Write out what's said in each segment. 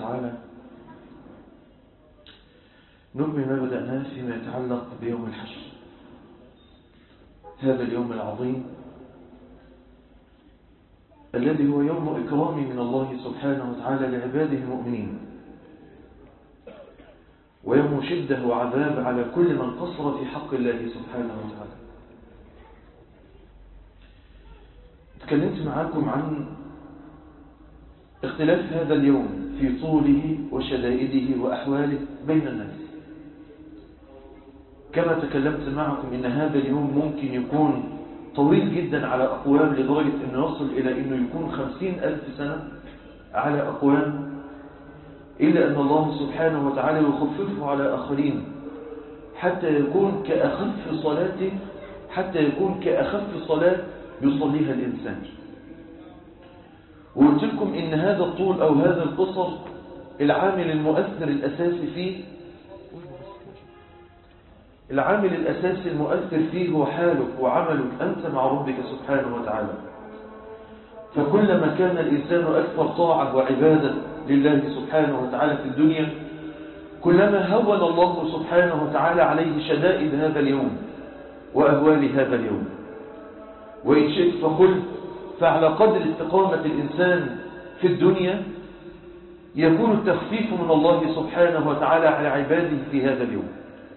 وتعالى نكمل ما بدأناه فيما يتعلق بيوم الحشر هذا اليوم العظيم الذي هو يوم إكرام من الله سبحانه وتعالى لعباده المؤمنين ويوم شدة وعذاب على كل من قصر في حق الله سبحانه وتعالى تكلمت معاكم عن اختلاف هذا اليوم في طوله وشدائده وأحواله بين الناس كما تكلمت معكم إن هذا اليوم ممكن يكون طويل جدا على أقوام لدرجة أنه يصل إلى أنه يكون خمسين ألف سنة على أقوام إلا أن الله سبحانه وتعالى يخففه على آخرين حتى يكون كأخف صلاة حتى يكون كأخف صلاة يصليها الإنسان وقلت لكم إن هذا الطول أو هذا القصر العامل المؤثر الأساسي فيه العامل الأساسي المؤثر فيه هو حالك وعملك أنت مع ربك سبحانه وتعالى فكلما كان الإنسان أكثر طاعة وعبادة لله سبحانه وتعالى في الدنيا كلما هون الله سبحانه وتعالى عليه شدائد هذا اليوم وأهوال هذا اليوم وإن شئت فقل فعلى قدر استقامة الإنسان في الدنيا يكون التخفيف من الله سبحانه وتعالى على عباده في هذا اليوم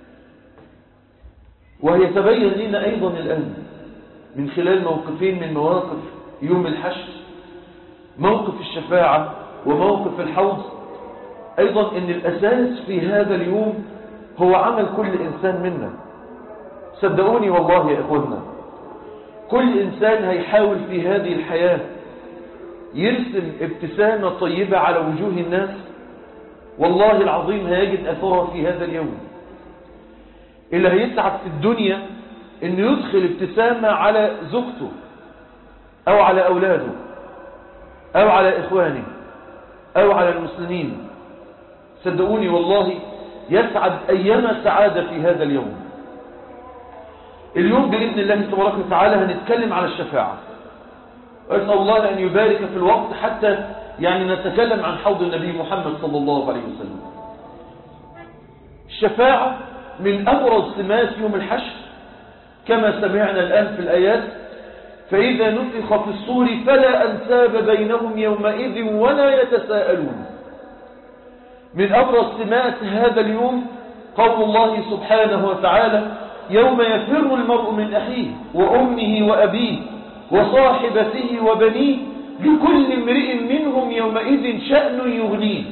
ويتبين لنا أيضا الآن من خلال موقفين من مواقف يوم الحشر موقف الشفاعة وموقف الحوض أيضا أن الأساس في هذا اليوم هو عمل كل إنسان منا صدقوني والله يا إخوانا كل إنسان هيحاول في هذه الحياة يرسم ابتسامة طيبة على وجوه الناس والله العظيم هيجد أثرها في هذا اليوم اللي هيسعد في الدنيا انه يدخل ابتسامة على زوجته او على اولاده او على اخوانه او على المسلمين صدقوني والله يسعد ايما سعادة في هذا اليوم اليوم بإذن الله تبارك وتعالى هنتكلم على الشفاعة أسأل الله أن يبارك في الوقت حتى يعني نتكلم عن حوض النبي محمد صلى الله عليه وسلم الشفاعة من أبرز سمات يوم الحشر كما سمعنا الآن في الآيات فإذا نفخ في الصور فلا أنساب بينهم يومئذ ولا يتساءلون من أبرز سمات هذا اليوم قول الله سبحانه وتعالى يوم يفر المرء من أخيه وأمه وأبيه وصاحبته وبنيه لكل امرئ منهم يومئذ شأن يغنيه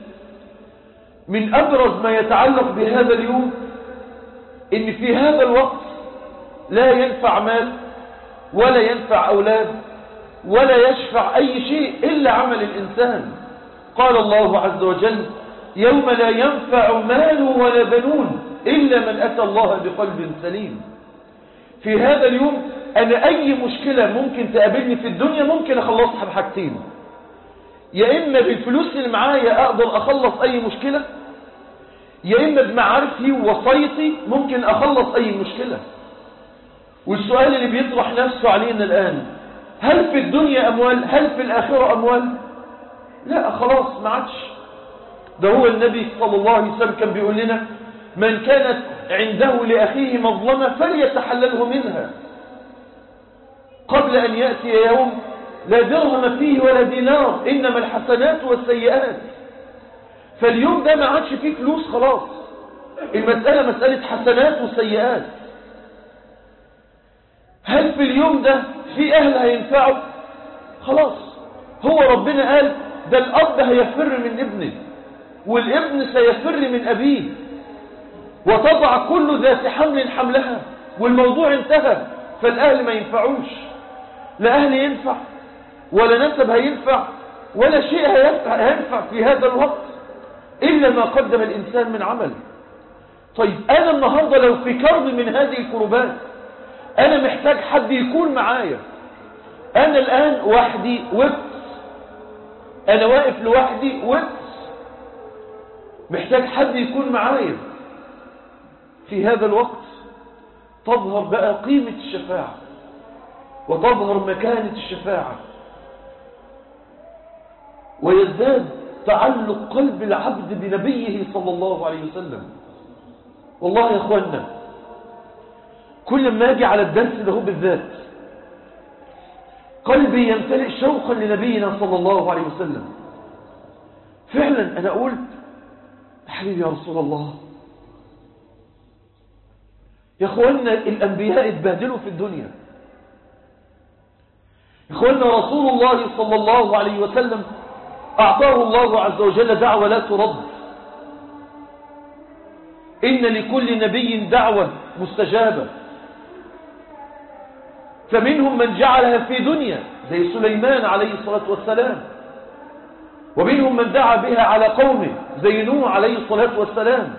من أبرز ما يتعلق بهذا اليوم إن في هذا الوقت لا ينفع مال ولا ينفع أولاد ولا يشفع أي شيء إلا عمل الإنسان قال الله عز وجل يوم لا ينفع مال ولا بنون إلا من أتى الله بقلب سليم في هذا اليوم أنا أي مشكلة ممكن تقابلني في الدنيا ممكن أخلصها بحاجتين يا إما بالفلوس اللي معايا أقدر أخلص أي مشكلة يا إما بمعارفي ووصيتي ممكن أخلص أي مشكلة والسؤال اللي بيطرح نفسه علينا الآن هل في الدنيا أموال هل في الآخرة أموال لا خلاص ما عادش ده هو النبي صلى الله عليه وسلم كان بيقول لنا من كانت عنده لأخيه مظلمة فليتحلله منها قبل أن يأتي يوم لا درهم فيه ولا دينار إنما الحسنات والسيئات فاليوم ده ما عادش فيه فلوس خلاص المسألة مسألة حسنات وسيئات هل في اليوم ده في أهل هينفعوا خلاص هو ربنا قال ده الأب هيفر من ابنه والابن سيفر من أبيه وتضع كل ذات حمل حملها والموضوع انتهى فالأهل ما ينفعوش لا أهل ينفع ولا نسب هينفع ولا شيء هينفع, هينفع في هذا الوقت إلا ما قدم الإنسان من عمل طيب أنا النهاردة لو في كرب من هذه الكربات أنا محتاج حد يكون معايا أنا الآن وحدي وبس أنا واقف لوحدي وبس محتاج حد يكون معايا في هذا الوقت تظهر بقى قيمة الشفاعة وتظهر مكانة الشفاعة ويزداد تعلق قلب العبد بنبيه صلى الله عليه وسلم والله يا اخوانا كل ما اجي على الدرس ده بالذات قلبي يمتلئ شوقا لنبينا صلى الله عليه وسلم فعلا انا قلت حبيبي يا رسول الله يا اخوانا الانبياء اتبهدلوا في الدنيا يا اخوانا رسول الله صلى الله عليه وسلم اعطاه الله عز وجل دعوة لا ترد ان لكل نبي دعوة مستجابة فمنهم من جعلها في دنيا زي سليمان عليه الصلاة والسلام ومنهم من دعا بها على قومه زي نوح عليه الصلاة والسلام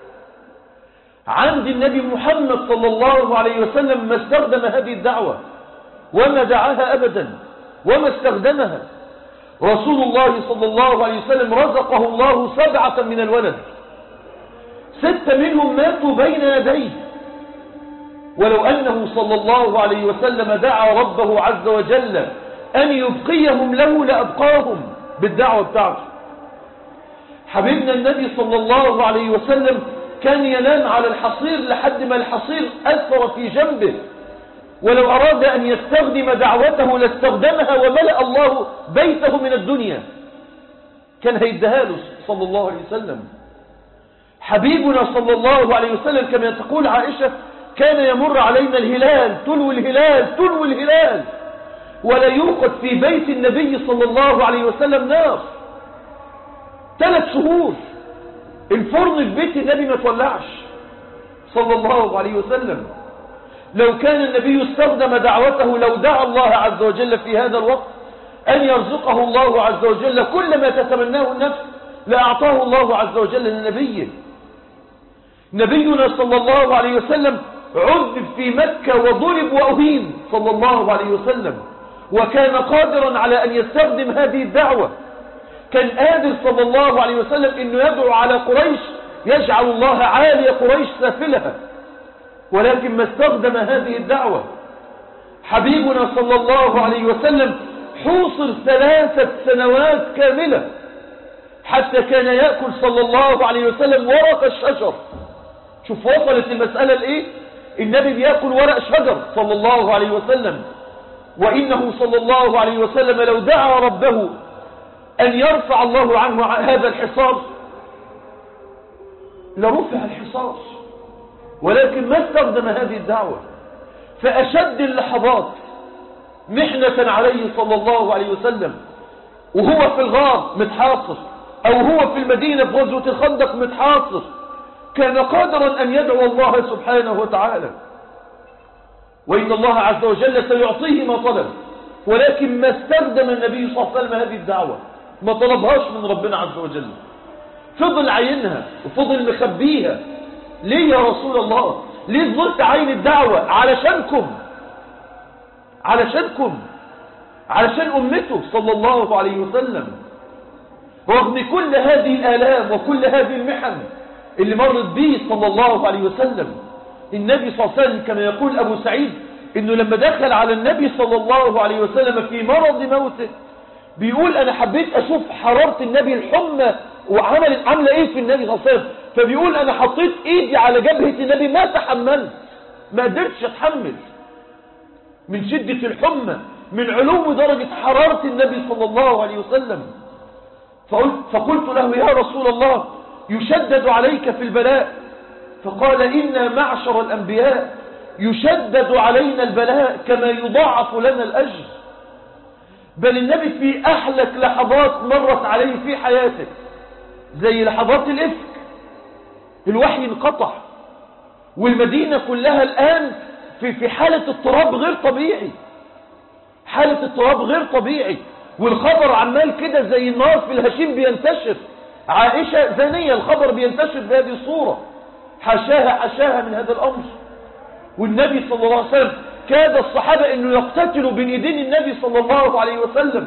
عند النبي محمد صلى الله عليه وسلم ما استخدم هذه الدعوة وما دعاها أبدا وما استخدمها رسول الله صلى الله عليه وسلم رزقه الله سبعة من الولد ستة منهم ماتوا بين يديه ولو أنه صلى الله عليه وسلم دعا ربه عز وجل أن يبقيهم له لأبقاهم بالدعوة بتاعته حبيبنا النبي صلى الله عليه وسلم كان ينام على الحصير لحد ما الحصير أثر في جنبه ولو أراد أن يستخدم دعوته لاستخدمها وملأ الله بيته من الدنيا كان هيدها له صلى الله عليه وسلم حبيبنا صلى الله عليه وسلم كما تقول عائشة كان يمر علينا الهلال تلو الهلال تلو الهلال ولا يوقد في بيت النبي صلى الله عليه وسلم نار ثلاث شهور الفرن في بيت النبي ما تولعش صلى الله عليه وسلم لو كان النبي استخدم دعوته لو دعا الله عز وجل في هذا الوقت أن يرزقه الله عز وجل كل ما تتمناه النفس لأعطاه الله عز وجل لنبيه نبينا صلى الله عليه وسلم عذب في مكة وضرب وأهين صلى الله عليه وسلم وكان قادرا على أن يستخدم هذه الدعوة كان قادر صلى الله عليه وسلم أنه يدعو على قريش يجعل الله عالي قريش سافلها ولكن ما استخدم هذه الدعوة حبيبنا صلى الله عليه وسلم حوصر ثلاثة سنوات كاملة حتى كان يأكل صلى الله عليه وسلم ورق الشجر شوف وصلت المسألة لإيه النبي بيأكل ورق شجر صلى الله عليه وسلم وإنه صلى الله عليه وسلم لو دعا ربه أن يرفع الله عنه هذا الحصار لرفع الحصار ولكن ما استخدم هذه الدعوة فأشد اللحظات محنة عليه صلى الله عليه وسلم وهو في الغار متحاصر أو هو في المدينة في غزوة الخندق متحاصر كان قادرا أن يدعو الله سبحانه وتعالى وإن الله عز وجل سيعطيه ما طلب ولكن ما استخدم النبي صلى الله عليه وسلم هذه الدعوة ما طلبهاش من ربنا عز وجل فضل عينها وفضل مخبيها ليه يا رسول الله ليه ظلت عين الدعوة علشانكم علشانكم علشان أمته صلى الله عليه وسلم رغم كل هذه الآلام وكل هذه المحن اللي مرت به صلى الله عليه وسلم النبي صلى الله عليه وسلم كما يقول أبو سعيد إنه لما دخل على النبي صلى الله عليه وسلم في مرض موته بيقول أنا حبيت أشوف حرارة النبي الحمى وعملت عاملة إيه في النبي صلى الله عليه وسلم فبيقول أنا حطيت إيدي على جبهة النبي ما تحملت ما قدرتش أتحمل من شدة الحمى من علو درجة حرارة النبي صلى الله عليه وسلم فقلت, فقلت له يا رسول الله يشدد عليك في البلاء فقال إنا معشر الأنبياء يشدد علينا البلاء كما يضاعف لنا الأجر بل النبي في أحلك لحظات مرت عليه في حياته زي لحظات الإفك الوحي انقطع والمدينة كلها الآن في في حالة اضطراب غير طبيعي حالة اضطراب غير طبيعي والخبر عمال كده زي النار في الهشيم بينتشر عائشة زانية الخبر بينتشر بهذه الصورة حشاها حشاها من هذا الأمر والنبي صلى الله عليه وسلم كاد الصحابة انه يقتتلوا بين ايدين النبي صلى الله عليه وسلم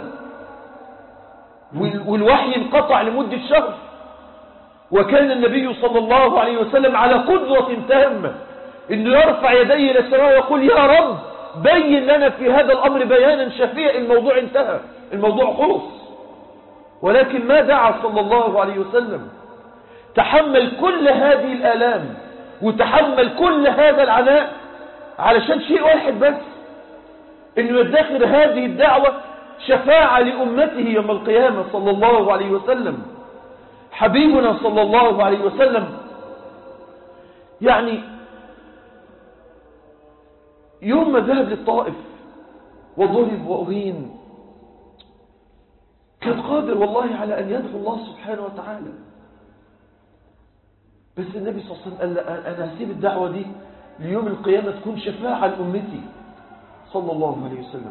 والوحي انقطع لمدة شهر وكان النبي صلى الله عليه وسلم على قدرة تامة انه يرفع يديه الى السماء ويقول يا رب بين لنا في هذا الامر بيانا شفيا الموضوع انتهى الموضوع خلص ولكن ما دعا صلى الله عليه وسلم تحمل كل هذه الآلام وتحمل كل هذا العناء علشان شيء واحد بس انه يدخر هذه الدعوة شفاعة لأمته يوم القيامة صلى الله عليه وسلم حبيبنا صلى الله عليه وسلم يعني يوم ما ذهب للطائف وضرب وأهين كان قادر والله على أن يدعو الله سبحانه وتعالى بس النبي صلى الله عليه وسلم قال لا أنا هسيب الدعوة دي ليوم القيامة تكون شفاعة لأمتي صلى الله عليه وسلم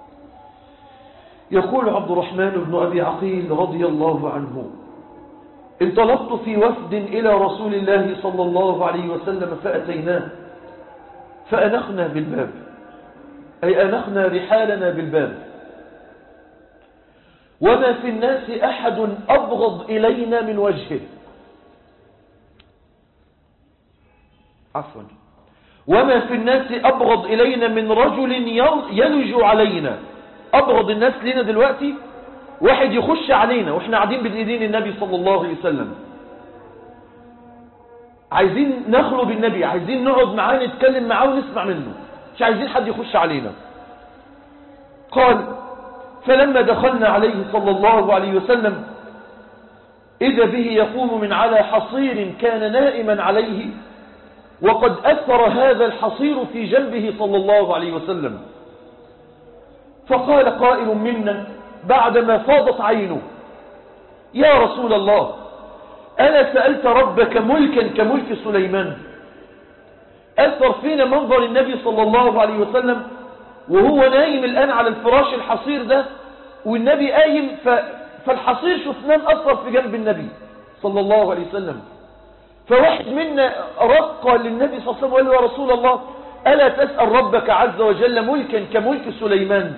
يقول عبد الرحمن بن أبي عقيل رضي الله عنه انطلقت في وفد إلى رسول الله صلى الله عليه وسلم فأتيناه فأنخنا بالباب أي أنخنا رحالنا بالباب وما في الناس أحد أبغض إلينا من وجهه عفوا وما في الناس أبغض إلينا من رجل يلج علينا أبغض الناس لنا دلوقتي واحد يخش علينا وإحنا قاعدين بالإيدين النبي صلى الله عليه وسلم عايزين نخلو بالنبي عايزين نقعد معاه نتكلم معاه ونسمع منه مش عايزين حد يخش علينا قال فلما دخلنا عليه صلى الله عليه وسلم إذا به يقوم من على حصير كان نائما عليه وقد أثر هذا الحصير في جنبه صلى الله عليه وسلم فقال قائل منا بعدما فاضت عينه يا رسول الله ألا سألت ربك ملكا كملك سليمان أثر فينا منظر النبي صلى الله عليه وسلم وهو نايم الآن على الفراش الحصير ده والنبي قايم ف... فالحصير شفناه أثر في جنب النبي صلى الله عليه وسلم فواحد منا رقى للنبي صلى الله عليه وسلم وقال له يا رسول الله ألا تسأل ربك عز وجل ملكا كملك سليمان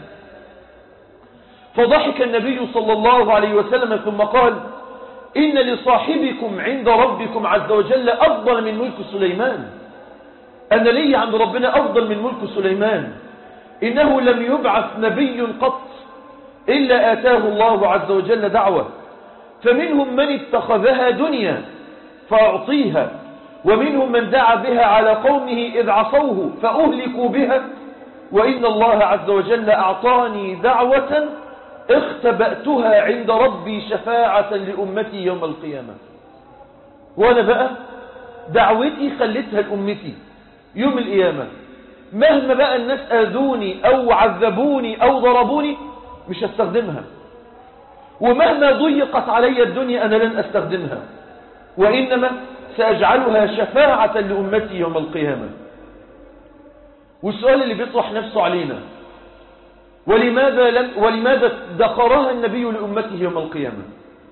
فضحك النبي صلى الله عليه وسلم ثم قال إن لصاحبكم عند ربكم عز وجل أفضل من ملك سليمان أن لي عند ربنا أفضل من ملك سليمان إنه لم يبعث نبي قط إلا آتاه الله عز وجل دعوة فمنهم من اتخذها دنيا فأعطيها ومنهم من دعا بها على قومه إذ عصوه فأهلكوا بها وإن الله عز وجل أعطاني دعوة اختبأتها عند ربي شفاعة لأمتي يوم القيامة وأنا بقى دعوتي خلتها لأمتي يوم القيامة مهما بقى الناس آذوني أو عذبوني أو ضربوني مش هستخدمها ومهما ضيقت علي الدنيا أنا لن أستخدمها وإنما سأجعلها شفاعة لأمتي يوم القيامة والسؤال اللي بيطرح نفسه علينا ولماذا, لم ولماذا دخرها النبي لأمته يوم القيامة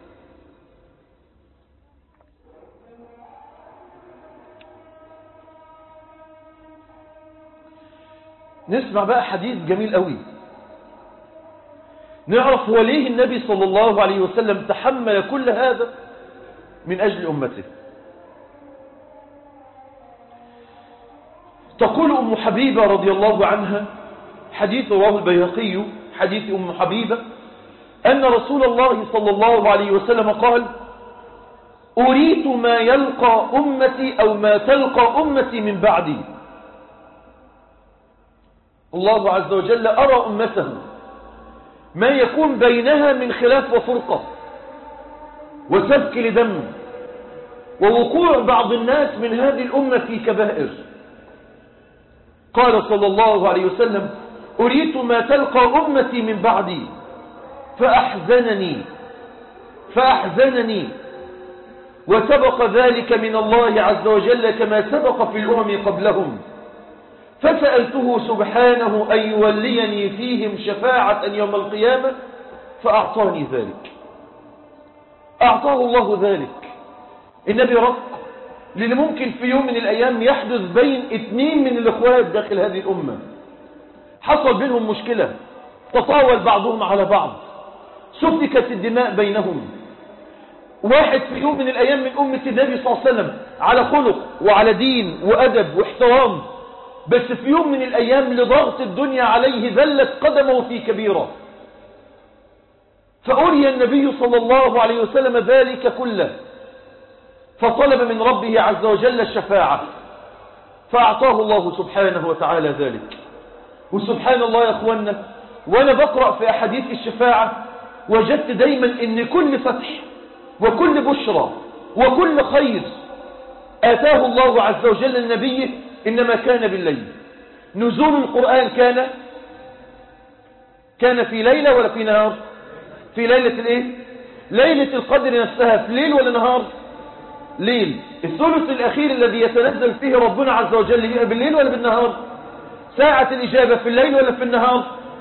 نسمع بقى حديث جميل قوي نعرف هو ليه النبي صلى الله عليه وسلم تحمل كل هذا من أجل أمته تقول أم حبيبة رضي الله عنها حديث رواه البيهقي حديث أم حبيبة أن رسول الله صلى الله عليه وسلم قال أريد ما يلقى أمتي أو ما تلقى أمتي من بعدي الله عز وجل أرى أمته ما يكون بينها من خلاف وفرقة وسفك لدم ووقوع بعض الناس من هذه الأمة في كبائر قال صلى الله عليه وسلم أريد ما تلقى أمتي من بعدي فأحزنني فأحزنني وسبق ذلك من الله عز وجل كما سبق في الأمم قبلهم فسألته سبحانه أن يوليني فيهم شفاعة يوم القيامة فأعطاني ذلك أعطاه الله ذلك النبي رق لأن ممكن في يوم من الأيام يحدث بين اثنين من الإخوات داخل هذه الأمة حصل بينهم مشكلة تطاول بعضهم على بعض سفكت الدماء بينهم واحد في يوم من الأيام من أمة النبي صلى الله عليه وسلم على خلق وعلى دين وأدب واحترام بس في يوم من الأيام لضغط الدنيا عليه ذلت قدمه في كبيرة فأري النبي صلى الله عليه وسلم ذلك كله فطلب من ربه عز وجل الشفاعة فأعطاه الله سبحانه وتعالى ذلك وسبحان الله يا أخوانا وأنا بقرأ في أحاديث الشفاعة وجدت دايما ان كل فتح وكل بشرى وكل خير آتاه الله عز وجل النبي إنما كان بالليل نزول القرآن كان كان في ليلة ولا في نهار في ليلة الايه ليلة القدر نفسها في ليل ولا نهار ليل الثلث الأخير الذي يتنزل فيه ربنا عز وجل بالليل ولا بالنهار ساعة الإجابة في الليل ولا في النهار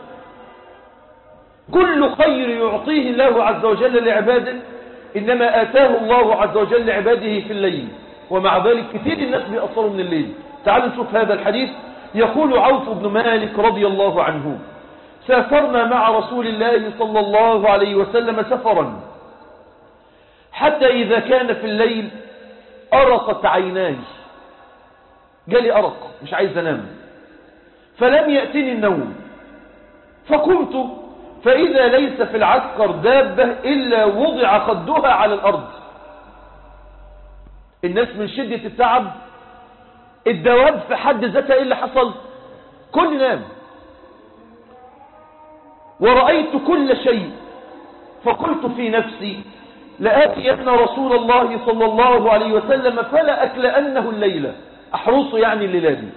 كل خير يعطيه الله عز وجل لعباده إنما آتاه الله عز وجل لعباده في الليل ومع ذلك كثير الناس بيأصروا من الليل تعالوا نشوف هذا الحديث يقول عوف بن مالك رضي الله عنه سافرنا مع رسول الله صلى الله عليه وسلم سفرا حتى إذا كان في الليل أرقت عيناي جالي أرق مش عايز أنام فلم يأتني النوم فقمت فإذا ليس في العسكر دابة إلا وضع خدها على الأرض الناس من شدة التعب الدواب في حد ذاتها إيه اللي حصل كل نام ورأيت كل شيء فقلت في نفسي لآتين رسول الله صلى الله عليه وسلم فلا أكلأنه الليلة أحرص يعني الليلة دي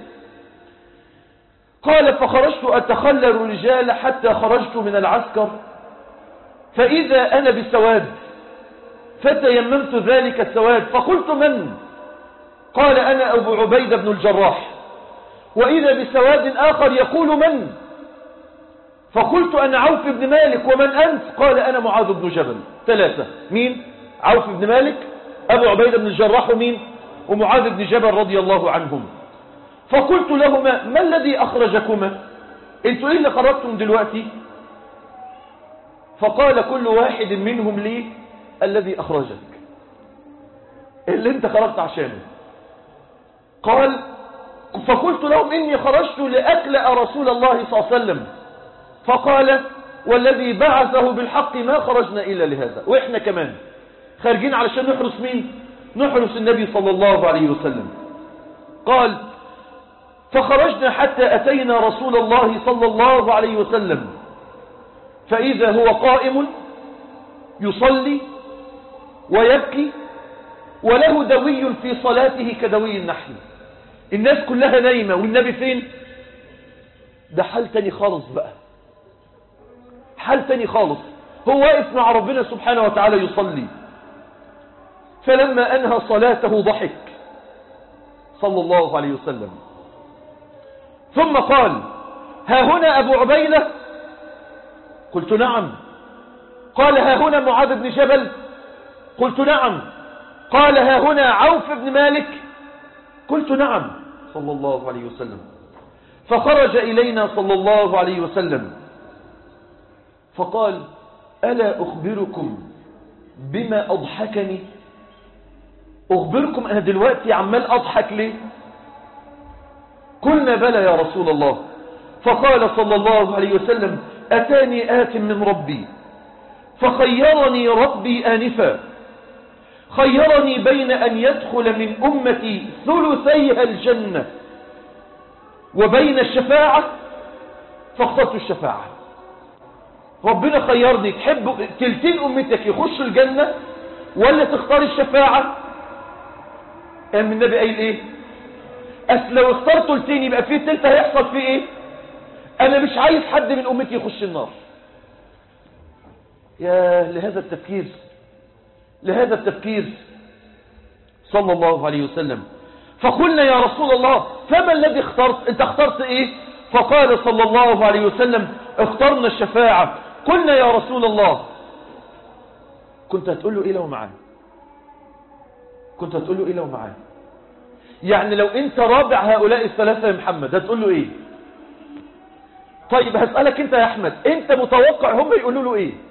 قال فخرجت أتخلل الرجال حتى خرجت من العسكر فإذا أنا بسواد فتيممت ذلك السواد فقلت من قال أنا أبو عبيد بن الجراح وإذا بسواد آخر يقول من فقلت أنا عوف بن مالك ومن أنت قال أنا معاذ بن جبل ثلاثة مين عوف بن مالك أبو عبيد بن الجراح ومين ومعاذ بن جبل رضي الله عنهم فقلت لهما ما الذي أخرجكما انتوا ايه اللي خرجتم دلوقتي فقال كل واحد منهم لي الذي أخرجك اللي انت خرجت عشانه قال فقلت لهم إني خرجت لأكلأ رسول الله صلى الله عليه وسلم فقال والذي بعثه بالحق ما خرجنا إلا لهذا وإحنا كمان خارجين علشان نحرس مين نحرس النبي صلى الله عليه وسلم قال فخرجنا حتى أتينا رسول الله صلى الله عليه وسلم فإذا هو قائم يصلي ويبكي وله دوي في صلاته كدوي النحل الناس كلها نايمة والنبي فين ده حال تاني خالص بقى حال تاني خالص هو واقف مع ربنا سبحانه وتعالى يصلي فلما أنهى صلاته ضحك صلى الله عليه وسلم ثم قال ها هنا أبو عبيدة قلت نعم قال ها هنا معاذ بن جبل قلت نعم قال ها هنا عوف بن مالك قلت نعم صلى الله عليه وسلم فخرج إلينا صلى الله عليه وسلم فقال ألا أخبركم بما أضحكني أخبركم أنا دلوقتي عمال أضحك ليه قلنا بلى يا رسول الله فقال صلى الله عليه وسلم أتاني آت من ربي فخيرني ربي آنفا خيرني بين أن يدخل من أمتي ثلثيها الجنة وبين الشفاعة فاخترت الشفاعة ربنا خيرني تحب تلتين أمتك يخش الجنة ولا تختار الشفاعة قام النبي قايل ايه أصل لو اختار تلتين يبقى فيه تلتة هيحصل فيه ايه انا مش عايز حد من امتي يخش النار يا لهذا التفكير لهذا التفكير صلى الله عليه وسلم فقلنا يا رسول الله فما الذي اخترت انت اخترت ايه فقال صلى الله عليه وسلم اخترنا الشفاعة قلنا يا رسول الله كنت هتقول له ايه لو معاه كنت هتقول له ايه لو معاه يعني لو انت رابع هؤلاء الثلاثة يا محمد هتقول له ايه طيب هسألك انت يا احمد انت متوقع هم يقولوا له ايه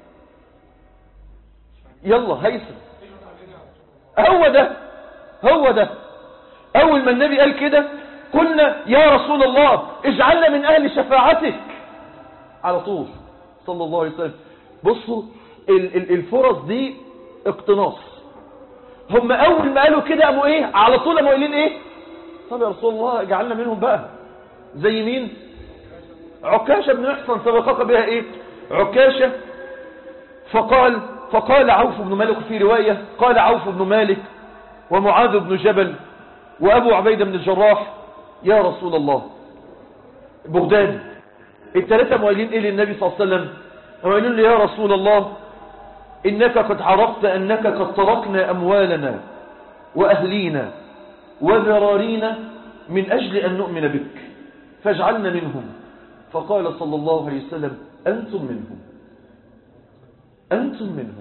يلا هيثم هو ده هو ده اول ما النبي قال كده قلنا يا رسول الله اجعلنا من اهل شفاعتك على طول صلى الله عليه وسلم بصوا ال- ال- الفرص دي اقتناص هم اول ما قالوا كده قاموا ايه على طول قاموا قايلين ايه طب يا رسول الله اجعلنا منهم بقى زي مين عكاشة بن محصن سبقك بها ايه عكاشة فقال فقال عوف بن مالك في رواية قال عوف بن مالك ومعاذ بن جبل وأبو عبيدة بن الجراح يا رسول الله بغداد الثلاثة مؤلين إيه للنبي صلى الله عليه وسلم قالوا له يا رسول الله إنك قد عرفت أنك قد تركنا أموالنا وأهلينا وذرارينا من أجل أن نؤمن بك فاجعلنا منهم فقال صلى الله عليه وسلم أنتم منهم أنتم منهم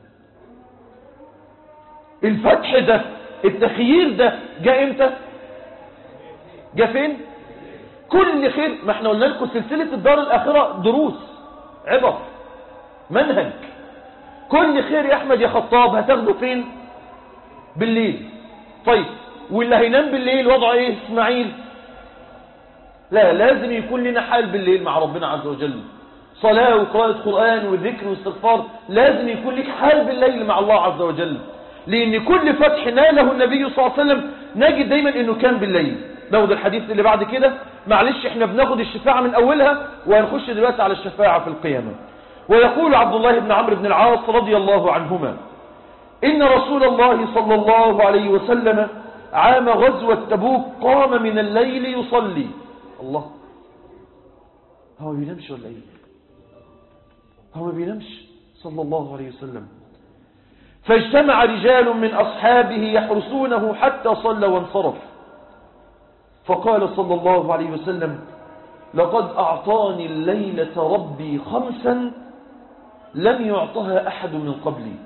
الفتح ده التخيير ده جاء امتى جاء فين كل خير ما احنا قلنا لكم سلسلة الدار الآخرة دروس عبر منهج كل خير يا أحمد يا خطاب هتاخده فين بالليل طيب واللي هينام بالليل وضعه ايه اسماعيل لا لازم يكون لنا حال بالليل مع ربنا عز وجل صلاة وقراءة قرآن وذكر واستغفار لازم يكون لك حال بالليل مع الله عز وجل لأن كل فتح ناله النبي صلى الله عليه وسلم نجد دايما أنه كان بالليل ناخد الحديث اللي بعد كده معلش احنا بناخد الشفاعة من أولها وهنخش دلوقتي على الشفاعة في القيامة ويقول عبد الله بن عمرو بن العاص رضي الله عنهما إن رسول الله صلى الله عليه وسلم عام غزوة تبوك قام من الليل يصلي الله هو ما بينامش ولا ايه هو ما بينامش صلى الله عليه وسلم فاجتمع رجال من أصحابه يحرسونه حتى صلى وانصرف فقال صلى الله عليه وسلم لقد أعطاني الليلة ربي خمسا لم يعطها أحد من قبلي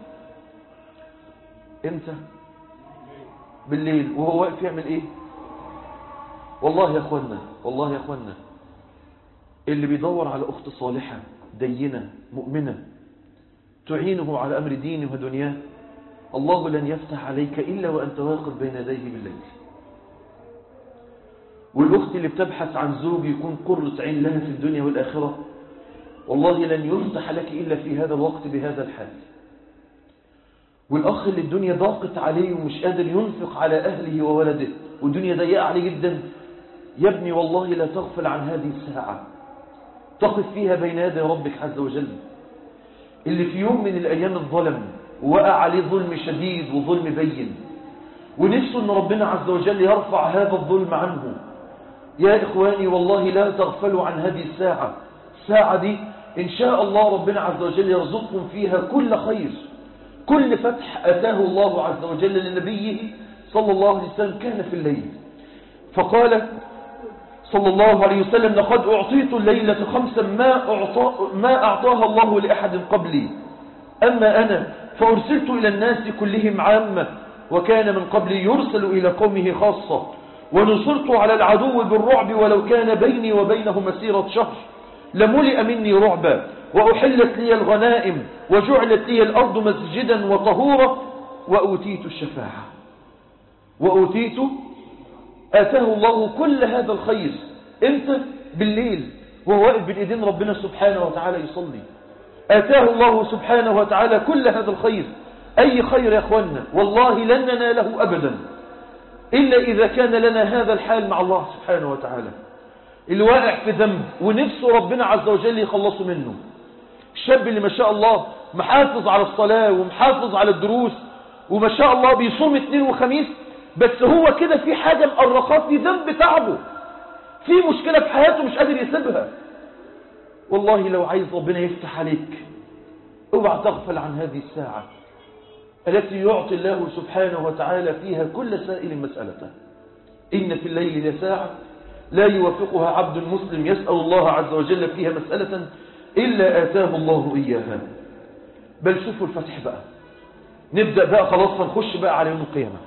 امتى بالليل وهو واقف يعمل ايه والله يا اخوانا والله يا اخوانا اللي بيدور على اخت صالحة دينة مؤمنة تعينه على امر دينه ودنياه الله لن يفتح عليك الا وانت واقف بين يديه بالليل والاخت اللي بتبحث عن زوج يكون قرة عين لها في الدنيا والاخرة والله لن يفتح لك الا في هذا الوقت بهذا الحال والأخ اللي الدنيا ضاقت عليه ومش قادر ينفق على أهله وولده والدنيا ضيقة عليه جدا يا ابني والله لا تغفل عن هذه الساعة تقف فيها بين يدي ربك عز وجل اللي في يوم من الأيام الظلم ووقع عليه ظلم شديد وظلم بين ونفسه أن ربنا عز وجل يرفع هذا الظلم عنه يا إخواني والله لا تغفلوا عن هذه الساعة الساعة دي إن شاء الله ربنا عز وجل يرزقكم فيها كل خير كل فتح أتاه الله عز وجل لنبيه صلى الله عليه وسلم كان في الليل فقال صلى الله عليه وسلم لقد أعطيت الليلة خمسا ما, أعطى ما أعطاها الله لأحد قبلي أما أنا فأرسلت إلى الناس كلهم عامة وكان من قبلي يرسل إلى قومه خاصة ونصرت على العدو بالرعب ولو كان بيني وبينه مسيرة شهر لملئ مني رعبا وأحلت لي الغنائم وجعلت لي الأرض مسجدا وطهورا وأوتيت الشفاعة وأوتيت آتاه الله كل هذا الخير امتى بالليل وهو واقف بالإيدين ربنا سبحانه وتعالى يصلي آتاه الله سبحانه وتعالى كل هذا الخير أي خير يا أخوانا والله لن نناله أبدا إلا إذا كان لنا هذا الحال مع الله سبحانه وتعالى الواقع في ذنب ونفسه ربنا عز وجل يخلصه منه الشاب اللي ما شاء الله محافظ على الصلاة ومحافظ على الدروس وما شاء الله بيصوم اثنين وخميس بس هو كده في حاجة مقرقاه في ذنب تعبه في مشكلة في حياته مش قادر يسيبها والله لو عايز ربنا يفتح عليك اوعى تغفل عن هذه الساعة التي يعطي الله سبحانه وتعالى فيها كل سائل مسألته إن في الليل لساعة لا يوافقها عبد مسلم يسأل الله عز وجل فيها مسألة إلا آتاه الله إياها بل شوفوا الفتح بقى نبدأ بقى خلاص هنخش بقى على يوم القيامة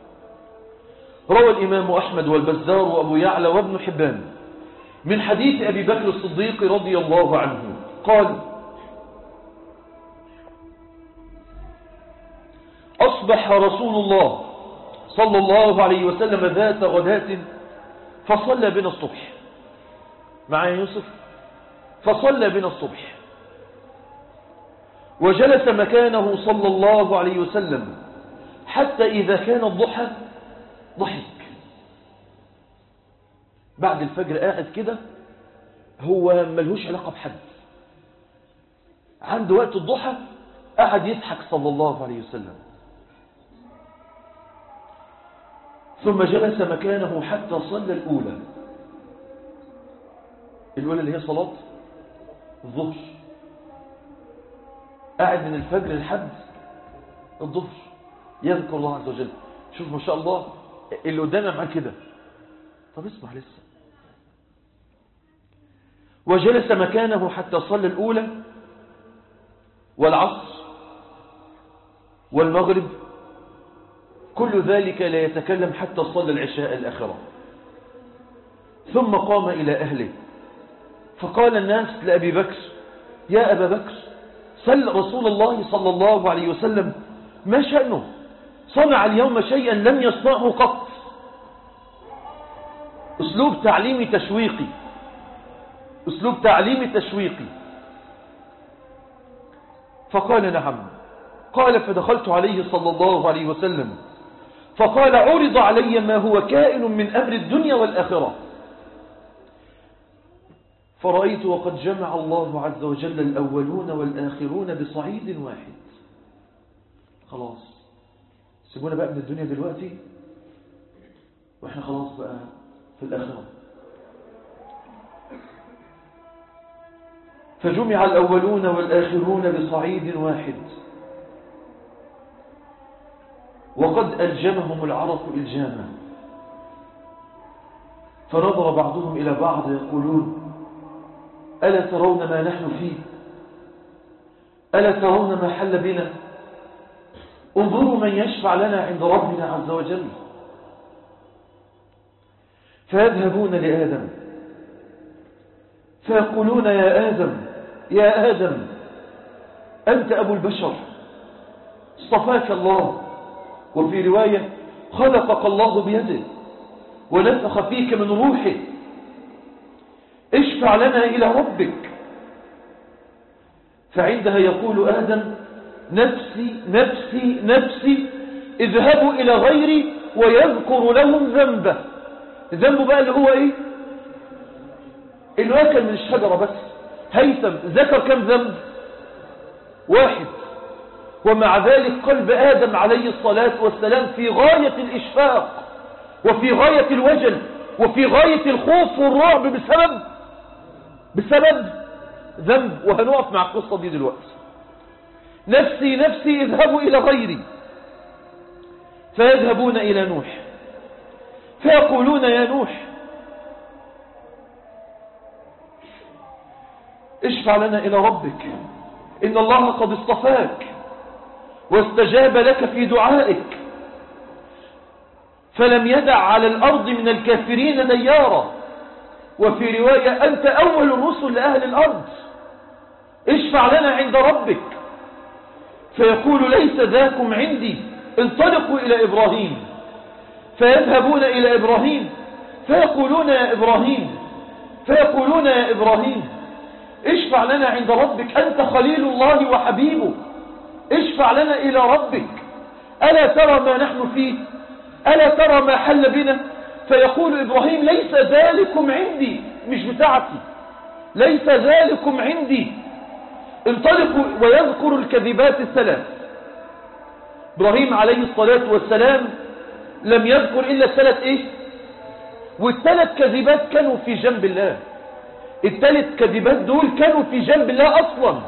روى الإمام أحمد والبزار وأبو يعلى وابن حبان من حديث أبي بكر الصديق رضي الله عنه قال أصبح رسول الله صلى الله عليه وسلم ذات غداة فصلى بنا الصبح مع يوسف فصلى بنا الصبح وجلس مكانه صلى الله عليه وسلم حتى إذا كان الضحى ضحك بعد الفجر قاعد كده هو ملهوش علاقة بحد عنده وقت الضحى قعد يضحك صلى الله عليه وسلم ثم جلس مكانه حتى صلى الأولى الأولى اللي هي صلاة الظهر قاعد من الفجر لحد الظهر يذكر الله عز وجل شوف ما شاء الله اللي قدامنا معاه كده طب اسمع لسه وجلس مكانه حتى صلى الأولى والعصر والمغرب كل ذلك لا يتكلم حتى صلى العشاء الآخرة ثم قام إلى أهله فقال الناس لأبي بكر يا أبا بكر سل رسول الله صلى الله عليه وسلم ما شأنه صنع اليوم شيئا لم يصنعه قط أسلوب تعليمي تشويقي أسلوب تعليمي تشويقي فقال نعم قال فدخلت عليه صلى الله عليه وسلم فقال عرض علي ما هو كائن من أمر الدنيا والآخرة فرأيت وقد جمع الله عز وجل الأولون والآخرون بصعيد واحد خلاص سيبونا بقى من الدنيا دلوقتي واحنا خلاص بقى في الآخرة فجمع الأولون والآخرون بصعيد واحد وقد ألجمهم العرق إلجاما فنظر بعضهم إلى بعض يقولون ألا ترون ما نحن فيه ألا ترون ما حل بنا انظروا من يشفع لنا عند ربنا عز وجل فيذهبون لآدم فيقولون يا آدم يا آدم أنت أبو البشر اصطفاك الله وفي رواية خلقك الله بيده ونفخ فيك من روحه اشفع لنا إلى ربك فعندها يقول آدم نفسي نفسي نفسي اذهبوا إلى غيري ويذكر لهم ذنبه ذنبه بقى اللي هو ايه اللي أكل من الشجرة بس هيثم ذكر كم ذنب واحد ومع ذلك قلب آدم عليه الصلاة والسلام في غاية الإشفاق وفي غاية الوجل وفي غاية الخوف والرعب بسبب بسبب ذنب وهنقف مع القصة دي دلوقتي نفسي نفسي اذهبوا إلى غيري فيذهبون إلى نوح فيقولون يا نوح اشفع لنا إلى ربك إن الله قد اصطفاك واستجاب لك في دعائك فلم يدع على الأرض من الكافرين ديارا وفي رواية أنت أول الرسل لأهل الأرض اشفع لنا عند ربك فيقول ليس ذاكم عندي انطلقوا إلى إبراهيم فيذهبون إلى إبراهيم فيقولون يا إبراهيم فيقولون يا إبراهيم اشفع لنا عند ربك أنت خليل الله وحبيبه اشفع لنا إلى ربك ألا ترى ما نحن فيه ألا ترى ما حل بنا فيقول إبراهيم ليس ذلكم عندي مش بتاعتي ليس ذلكم عندي انطلقوا ويذكر الكذبات الثلاث إبراهيم عليه الصلاة والسلام لم يذكر إلا الثلاث إيه والثلاث كذبات كانوا في جنب الله الثلاث كذبات دول كانوا في جنب الله أصلا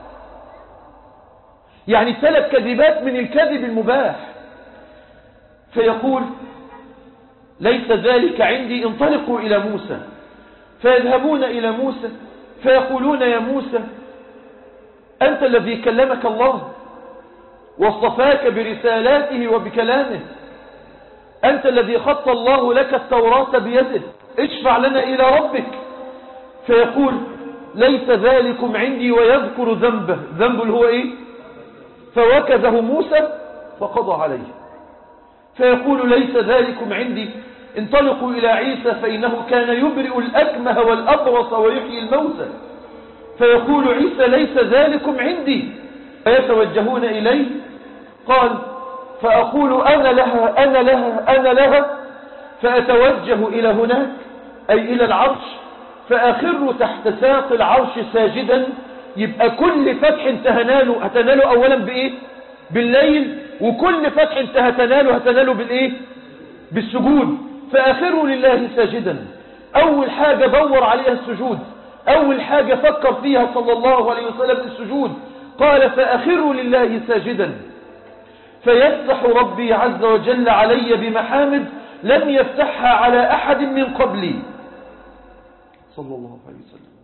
يعني ثلاث كذبات من الكذب المباح فيقول ليس ذلك عندي انطلقوا إلى موسى فيذهبون إلى موسى فيقولون يا موسى أنت الذي كلمك الله واصطفاك برسالاته وبكلامه أنت الذي خط الله لك التوراة بيده اشفع لنا إلى ربك فيقول ليس ذلكم عندي ويذكر ذنبه ذنبه هو إيه فوكزه موسى فقضى عليه فيقول ليس ذلكم عندي انطلقوا إلى عيسى فإنه كان يبرئ الأكمه والأبرص ويحيي الموتى فيقول عيسى ليس ذلكم عندي فيتوجهون إليه قال فأقول أنا لها أنا لها أنا لها فأتوجه إلى هناك أي إلى العرش فأخر تحت ساق العرش ساجدا يبقى كل فتح تهناله هتناله أولا بإيه بالليل وكل فتح هتناله هتناله بالإيه بالسجود فأخر لله ساجدا أول حاجة دور عليها السجود أول حاجة فكر فيها صلى الله عليه وسلم السجود قال فأخر لله ساجدا فيفتح ربي عز وجل علي بمحامد لم يفتحها على أحد من قبلي صلى الله عليه وسلم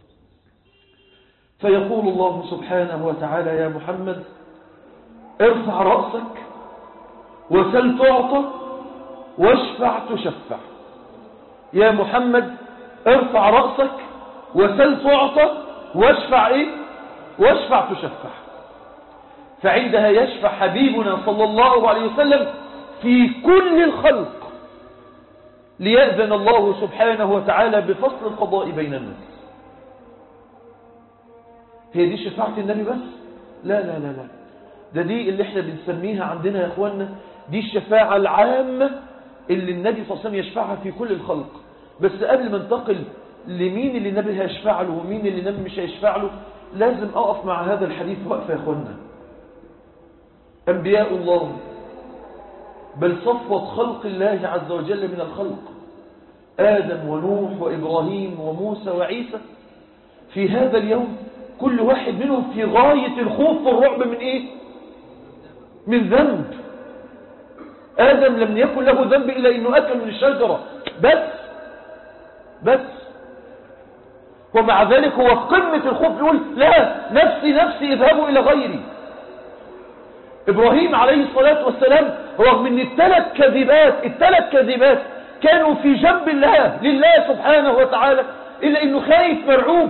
فيقول الله سبحانه وتعالى يا محمد ارفع رأسك وسل تعطى واشفع تشفع يا محمد ارفع رأسك وسل تعطى واشفع ايه واشفع تشفع فعندها يشفع حبيبنا صلى الله عليه وسلم في كل الخلق ليأذن الله سبحانه وتعالى بفصل القضاء بين الناس هي دي شفاعة النبي بس لا لا لا لا ده دي اللي احنا بنسميها عندنا يا اخوانا دي الشفاعة العامة اللي النبي صلى الله عليه وسلم يشفعها في كل الخلق بس قبل ما انتقل لمين اللي النبي هيشفع له ومين اللي النبي مش هيشفع له لازم أقف مع هذا الحديث وقفة يا أخوانا أنبياء الله بل صفوة خلق الله عز وجل من الخلق آدم ونوح وإبراهيم وموسى وعيسى في هذا اليوم كل واحد منهم في غاية الخوف والرعب من إيه من ذنب آدم لم يكن له ذنب إلا أنه أكل من الشجرة بس بس ومع ذلك هو في قمة الخوف يقول لا نفسي نفسي اذهبوا إلى غيري إبراهيم عليه الصلاة والسلام رغم أن الثلاث كذبات الثلاث كذبات كانوا في جنب الله لله سبحانه وتعالى إلا أنه خايف مرعوب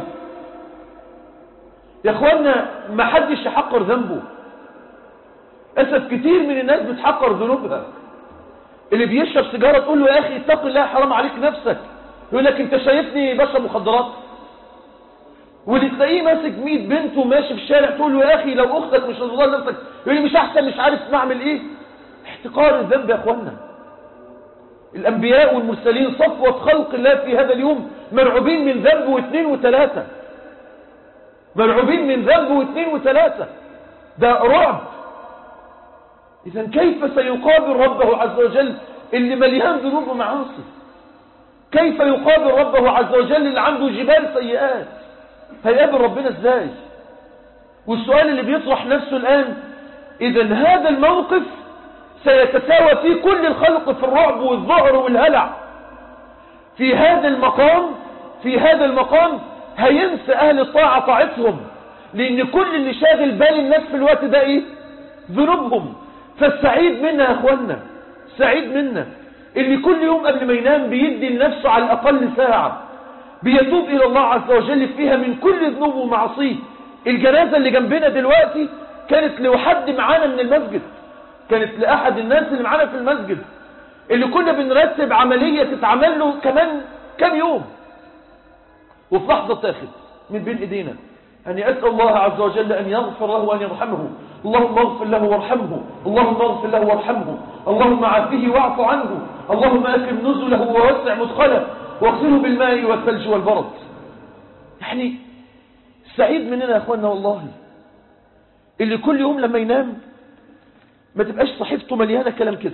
يا أخوانا ما حدش يحقر ذنبه أسف كتير من الناس بتحقر ذنوبها اللي بيشرب سيجارة تقول له يا أخي اتق الله حرام عليك نفسك يقول لك انت شايفني بشرب مخدرات واللي تلاقيه ماسك 100 بنت وماشي في الشارع تقول له يا اخي لو اختك مش هتفضل نفسك يقول لي مش احسن مش عارف نعمل ايه احتقار الذنب يا اخوانا الانبياء والمرسلين صفوة خلق الله في هذا اليوم مرعوبين من ذنب واثنين وثلاثة مرعوبين من ذنب واثنين وثلاثة ده رعب اذا كيف سيقابل ربه عز وجل اللي مليان ذنوب ومعاصي كيف يقابل ربه عز وجل اللي عنده جبال سيئات هيقابل ربنا ازاي والسؤال اللي بيطرح نفسه الآن إذا هذا الموقف سيتساوى فيه كل الخلق في الرعب والظهر والهلع في هذا المقام في هذا المقام هينسى أهل الطاعة طاعتهم لأن كل اللي شاغل بال الناس في الوقت ده إيه ذنوبهم فالسعيد منا يا أخوانا سعيد منا اللي كل يوم قبل ما ينام بيدي لنفسه على الأقل ساعة بيتوب إلى الله عز وجل فيها من كل ذنوب ومعصيه الجنازة اللي جنبنا دلوقتي كانت لحد معانا من المسجد كانت لأحد الناس اللي معانا في المسجد اللي كنا بنرتب عملية تتعمل له كمان كام يوم وفي لحظة تاخد من بين ايدينا أني أسأل الله عز وجل أن يغفر له وأن يرحمه اللهم اغفر له وارحمه اللهم اغفر له وارحمه اللهم عافه واعف عنه اللهم أكرم نزله ووسع مدخله واغسله بالماء والثلج والبرد يعني سعيد مننا يا أخوانا والله اللي كل يوم لما ينام ما تبقاش صحيفته مليانة كلام كذب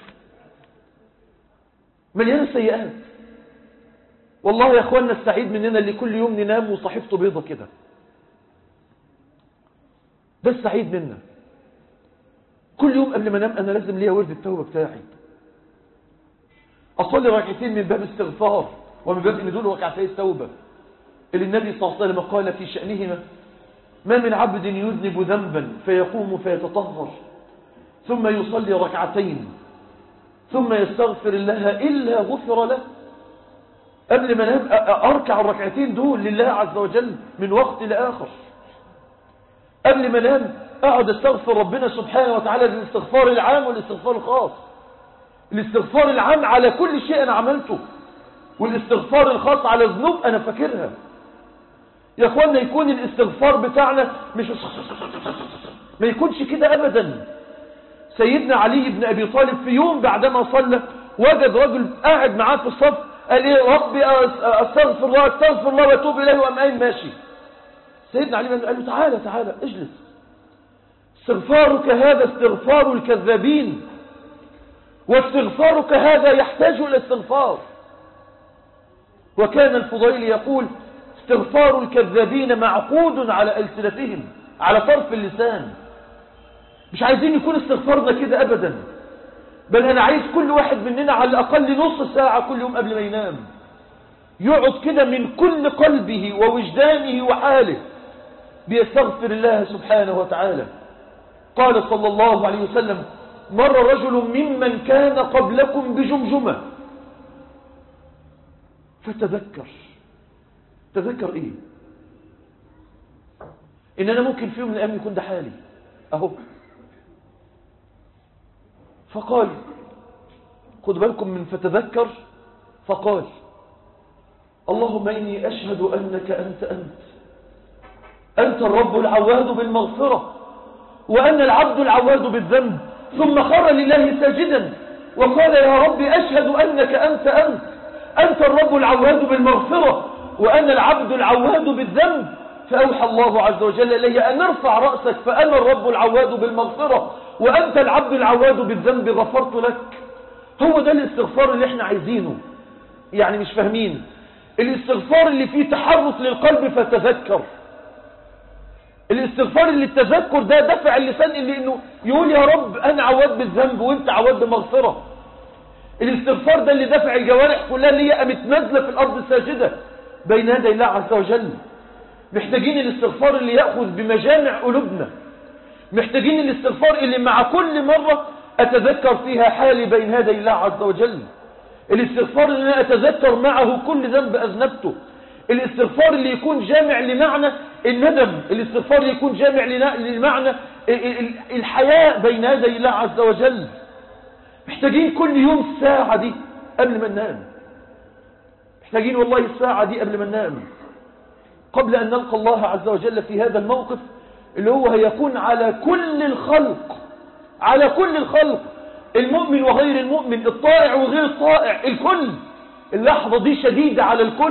مليانة سيئات والله يا أخوانا السعيد مننا اللي كل يوم ننام وصحيفته بيضة كده ده السعيد منا كل يوم قبل ما انام انا لازم ليا ورد التوبه بتاعي اصلي ركعتين من باب استغفار ومن باب ان دول ركعتي التوبه اللي النبي صلى الله عليه وسلم قال في شانهما ما من عبد يذنب ذنبا فيقوم فيتطهر ثم يصلي ركعتين ثم يستغفر الله الا غفر له قبل ما انام اركع الركعتين دول لله عز وجل من وقت لاخر قبل ما انام اقعد استغفر ربنا سبحانه وتعالى الاستغفار العام والاستغفار الخاص الاستغفار العام على كل شيء انا عملته والاستغفار الخاص على ذنوب انا فاكرها يا اخوانا يكون الاستغفار بتاعنا مش ما يكونش كده ابدا سيدنا علي بن ابي طالب في يوم بعدما صلى وجد رجل قاعد معاه في الصف قال ايه ربي استغفر الله استغفر الله واتوب اليه وام قايم ماشي سيدنا علي قال له تعالى تعالى اجلس استغفارك هذا استغفار الكذابين واستغفارك هذا يحتاج الى استغفار وكان الفضيل يقول استغفار الكذابين معقود على ألسنتهم على طرف اللسان مش عايزين يكون استغفارنا كده أبدا بل أنا عايز كل واحد مننا على الأقل نص ساعة كل يوم قبل ما ينام يقعد كده من كل قلبه ووجدانه وحاله بيستغفر الله سبحانه وتعالى قال صلى الله عليه وسلم مر رجل ممن كان قبلكم بجمجمة فتذكر تذكر ايه ان انا ممكن في يوم من الايام يكون ده حالي اهو فقال خد بالكم من فتذكر فقال اللهم إني أشهد أنك أنت أنت أنت الرب العواد بالمغفرة وأن العبد العواد بالذنب ثم خر لله ساجدا وقال يا رب أشهد أنك أنت أنت أنت الرب العواد بالمغفرة وأنا العبد العواد بالذنب فأوحى الله عز وجل إلي أن ارفع رأسك فأنا الرب العواد بالمغفرة وأنت العبد العواد بالذنب غفرت لك هو ده الاستغفار اللي احنا عايزينه يعني مش فاهمين الاستغفار اللي فيه تحرك للقلب فتذكر الاستغفار اللي التذكر ده دفع اللسان اللي انه يقول يا رب انا عواد بالذنب وانت عواد بمغفرة الاستغفار ده اللي دفع الجوارح كلها اللي هي قامت نازله في الارض ساجده بين يدي الله عز وجل محتاجين الاستغفار اللي يأخذ بمجامع قلوبنا محتاجين الاستغفار اللي مع كل مرة أتذكر فيها حالي بين يدي الله عز وجل الاستغفار اللي أنا أتذكر معه كل ذنب أذنبته الاستغفار اللي يكون جامع لمعنى الندم الاستغفار اللي يكون جامع لمعنى الحياة بين يدي الله عز وجل محتاجين كل يوم الساعة دي قبل ما ننام محتاجين والله الساعة دي قبل ما ننام قبل أن نلقى الله عز وجل في هذا الموقف اللي هو هيكون على كل الخلق على كل الخلق المؤمن وغير المؤمن الطائع وغير الطائع الكل اللحظة دي شديدة على الكل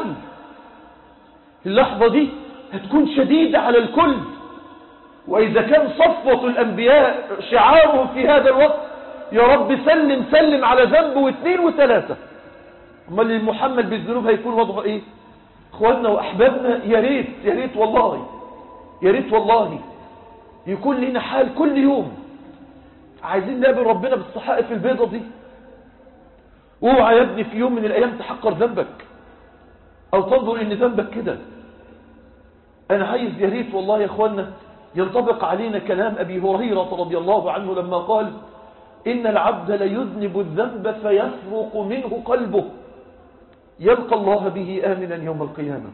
اللحظة دي هتكون شديدة على الكل وإذا كان صفوة الأنبياء شعارهم في هذا الوقت يا رب سلم سلم على ذنب واثنين وثلاثة امال المحمل بالذنوب هيكون وضعه ايه اخواننا واحبابنا يا ريت يا ريت والله يا ريت والله يكون لنا حال كل يوم عايزين نقابل ربنا بالصحائف البيضة دي اوعى يا ابني في يوم من الايام تحقر ذنبك او تنظر ان ذنبك كده انا عايز يا ريت والله يا اخوانا ينطبق علينا كلام ابي هريره رضي الله عنه لما قال ان العبد ليذنب الذنب فيفرق منه قلبه يلقى الله به آمنا يوم القيامة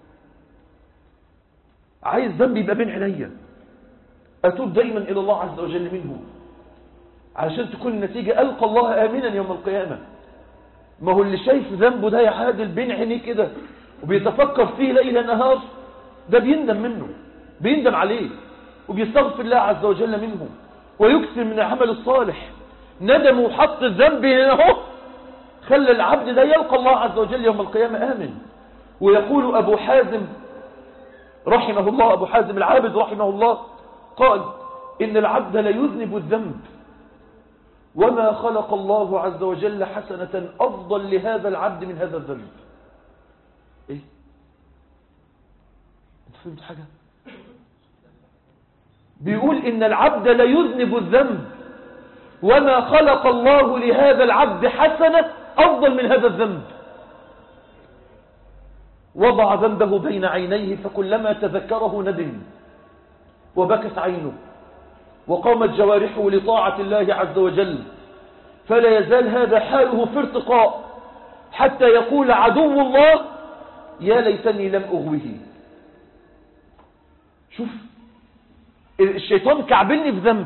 عايز ذنب يبقى بين عينيا أتوب دايما إلى الله عز وجل منه علشان تكون النتيجة ألقى الله آمنا يوم القيامة ما هو اللي شايف ذنبه ده يا عادل بين عينيه كده وبيتفكر فيه ليل نهار ده بيندم منه بيندم عليه وبيستغفر الله عز وجل منه ويكثر من العمل الصالح ندم وحط الذنب هنا اهو خلى العبد ده يلقى الله عز وجل يوم القيامة آمن ويقول أبو حازم رحمه الله أبو حازم العابد رحمه الله قال إن العبد ليذنب الذنب وما خلق الله عز وجل حسنة أفضل لهذا العبد من هذا الذنب إيه أنت فهمت حاجة بيقول إن العبد ليذنب الذنب وما خلق الله لهذا العبد حسنة أفضل من هذا الذنب وضع ذنبه بين عينيه فكلما تذكره ندم وبكت عينه وقامت جوارحه لطاعة الله عز وجل فلا يزال هذا حاله في ارتقاء حتى يقول عدو الله يا ليتني لم أغوه شوف الشيطان كعبلني في ذنب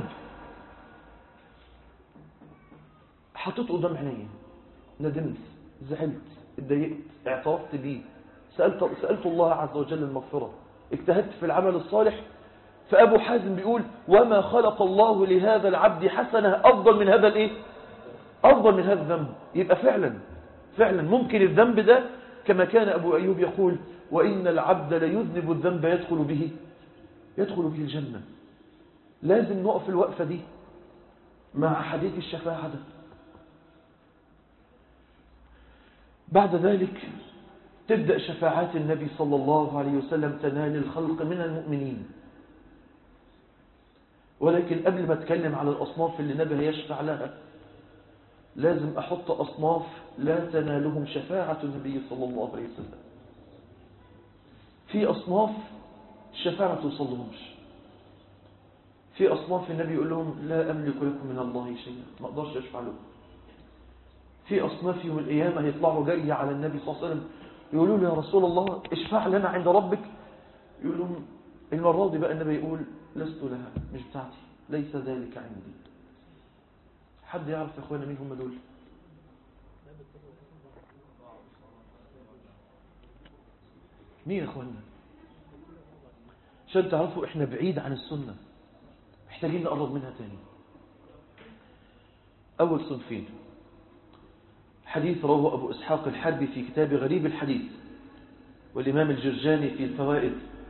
حطيته قدام عيني ندمت زعلت اتضايقت اعترفت بيه سألت, سألت الله عز وجل المغفرة اجتهدت في العمل الصالح فأبو حازم بيقول وما خلق الله لهذا العبد حسنة أفضل من هذا الإيه أفضل من هذا الذنب يبقى فعلا فعلا ممكن الذنب ده كما كان أبو أيوب يقول وإن العبد ليذنب الذنب يدخل به يدخل به الجنة لازم نقف الوقفة دي مع حديث الشفاعة ده بعد ذلك تبدأ شفاعات النبي صلى الله عليه وسلم تنال الخلق من المؤمنين ولكن قبل ما اتكلم على الأصناف اللي النبي هيشفع لها لازم أحط أصناف لا تنالهم شفاعة النبي صلى الله عليه وسلم في أصناف الشفاعة ما توصلهمش في أصناف النبي يقول لهم لا أملك لكم من الله شيئا ما أقدرش أشفع لكم في أصناف يوم القيامة هيطلعوا جري على النبي صلى الله عليه وسلم يقولوا له يا رسول الله اشفع لنا عند ربك يقول لهم المرة دي بقى النبي يقول لست لها مش بتاعتي ليس ذلك عندي حد يعرف يا اخوانا مين هم دول مين يا اخوانا عشان تعرفوا احنا بعيد عن السنة محتاجين نقرب منها تاني اول صنفين حديث رواه أبو إسحاق الحربي في كتاب غريب الحديث والإمام الجرجاني في الفوائد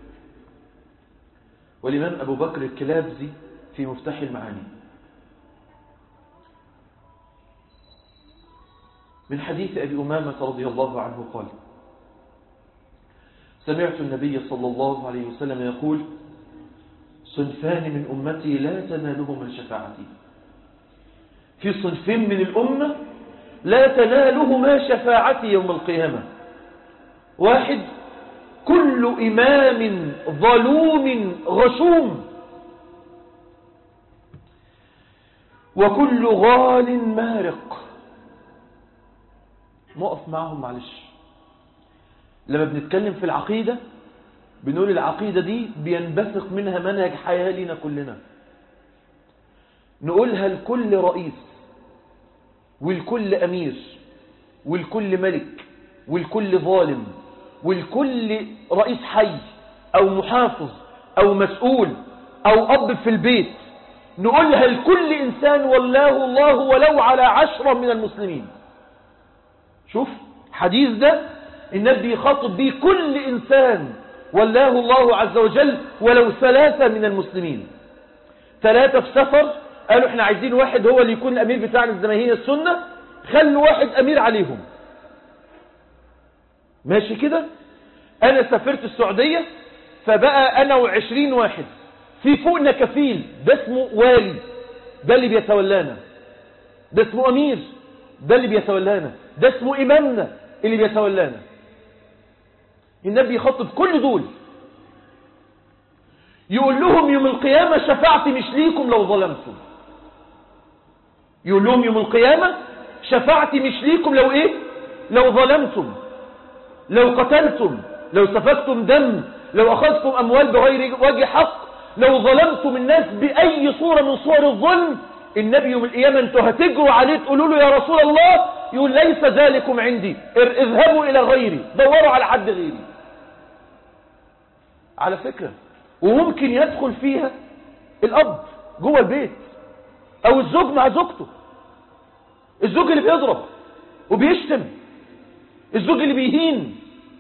والإمام أبو بكر الكلابزي في مفتاح المعاني من حديث أبي أمامة رضي الله عنه قال سمعت النبي صلى الله عليه وسلم يقول صنفان من أمتي لا تنالهما شفاعتي في صنفين من الأمة لا تنالهما شفاعتي يوم القيامة واحد كل إمام ظلوم غشوم وكل غال مارق نقف معهم معلش لما بنتكلم في العقيدة بنقول العقيدة دي بينبثق منها منهج حياة لنا كلنا نقولها لكل رئيس والكل أمير والكل ملك والكل ظالم والكل رئيس حي أو محافظ أو مسؤول أو أب في البيت نقولها لكل إنسان والله الله ولو على عشرة من المسلمين شوف حديث ده النبي يخاطب به كل إنسان والله الله عز وجل ولو ثلاثة من المسلمين ثلاثة في سفر قالوا احنا عايزين واحد هو اللي يكون الأمير بتاعنا الزماهية السنة خلوا واحد أمير عليهم ماشي كده أنا سافرت السعودية فبقى أنا وعشرين واحد في فوقنا كفيل ده اسمه والي ده اللي بيتولانا ده اسمه أمير ده اللي بيتولانا ده اسمه إمامنا اللي بيتولانا النبي يخطب كل دول يقول لهم يوم القيامة شفاعتي مش ليكم لو ظلمتم يقول لهم يوم القيامة شفاعتي مش ليكم لو ايه لو ظلمتم لو قتلتم لو سفكتم دم لو أخذتم أموال بغير وجه حق لو ظلمتم الناس بأي صورة من صور الظلم النبي يوم القيامة انتوا هتجروا عليه تقولوا له يا رسول الله يقول ليس ذلكم عندي اذهبوا إلى غيري دوروا على حد غيري على فكرة وممكن يدخل فيها الأب جوه البيت أو الزوج مع زوجته الزوج اللي بيضرب وبيشتم الزوج اللي بيهين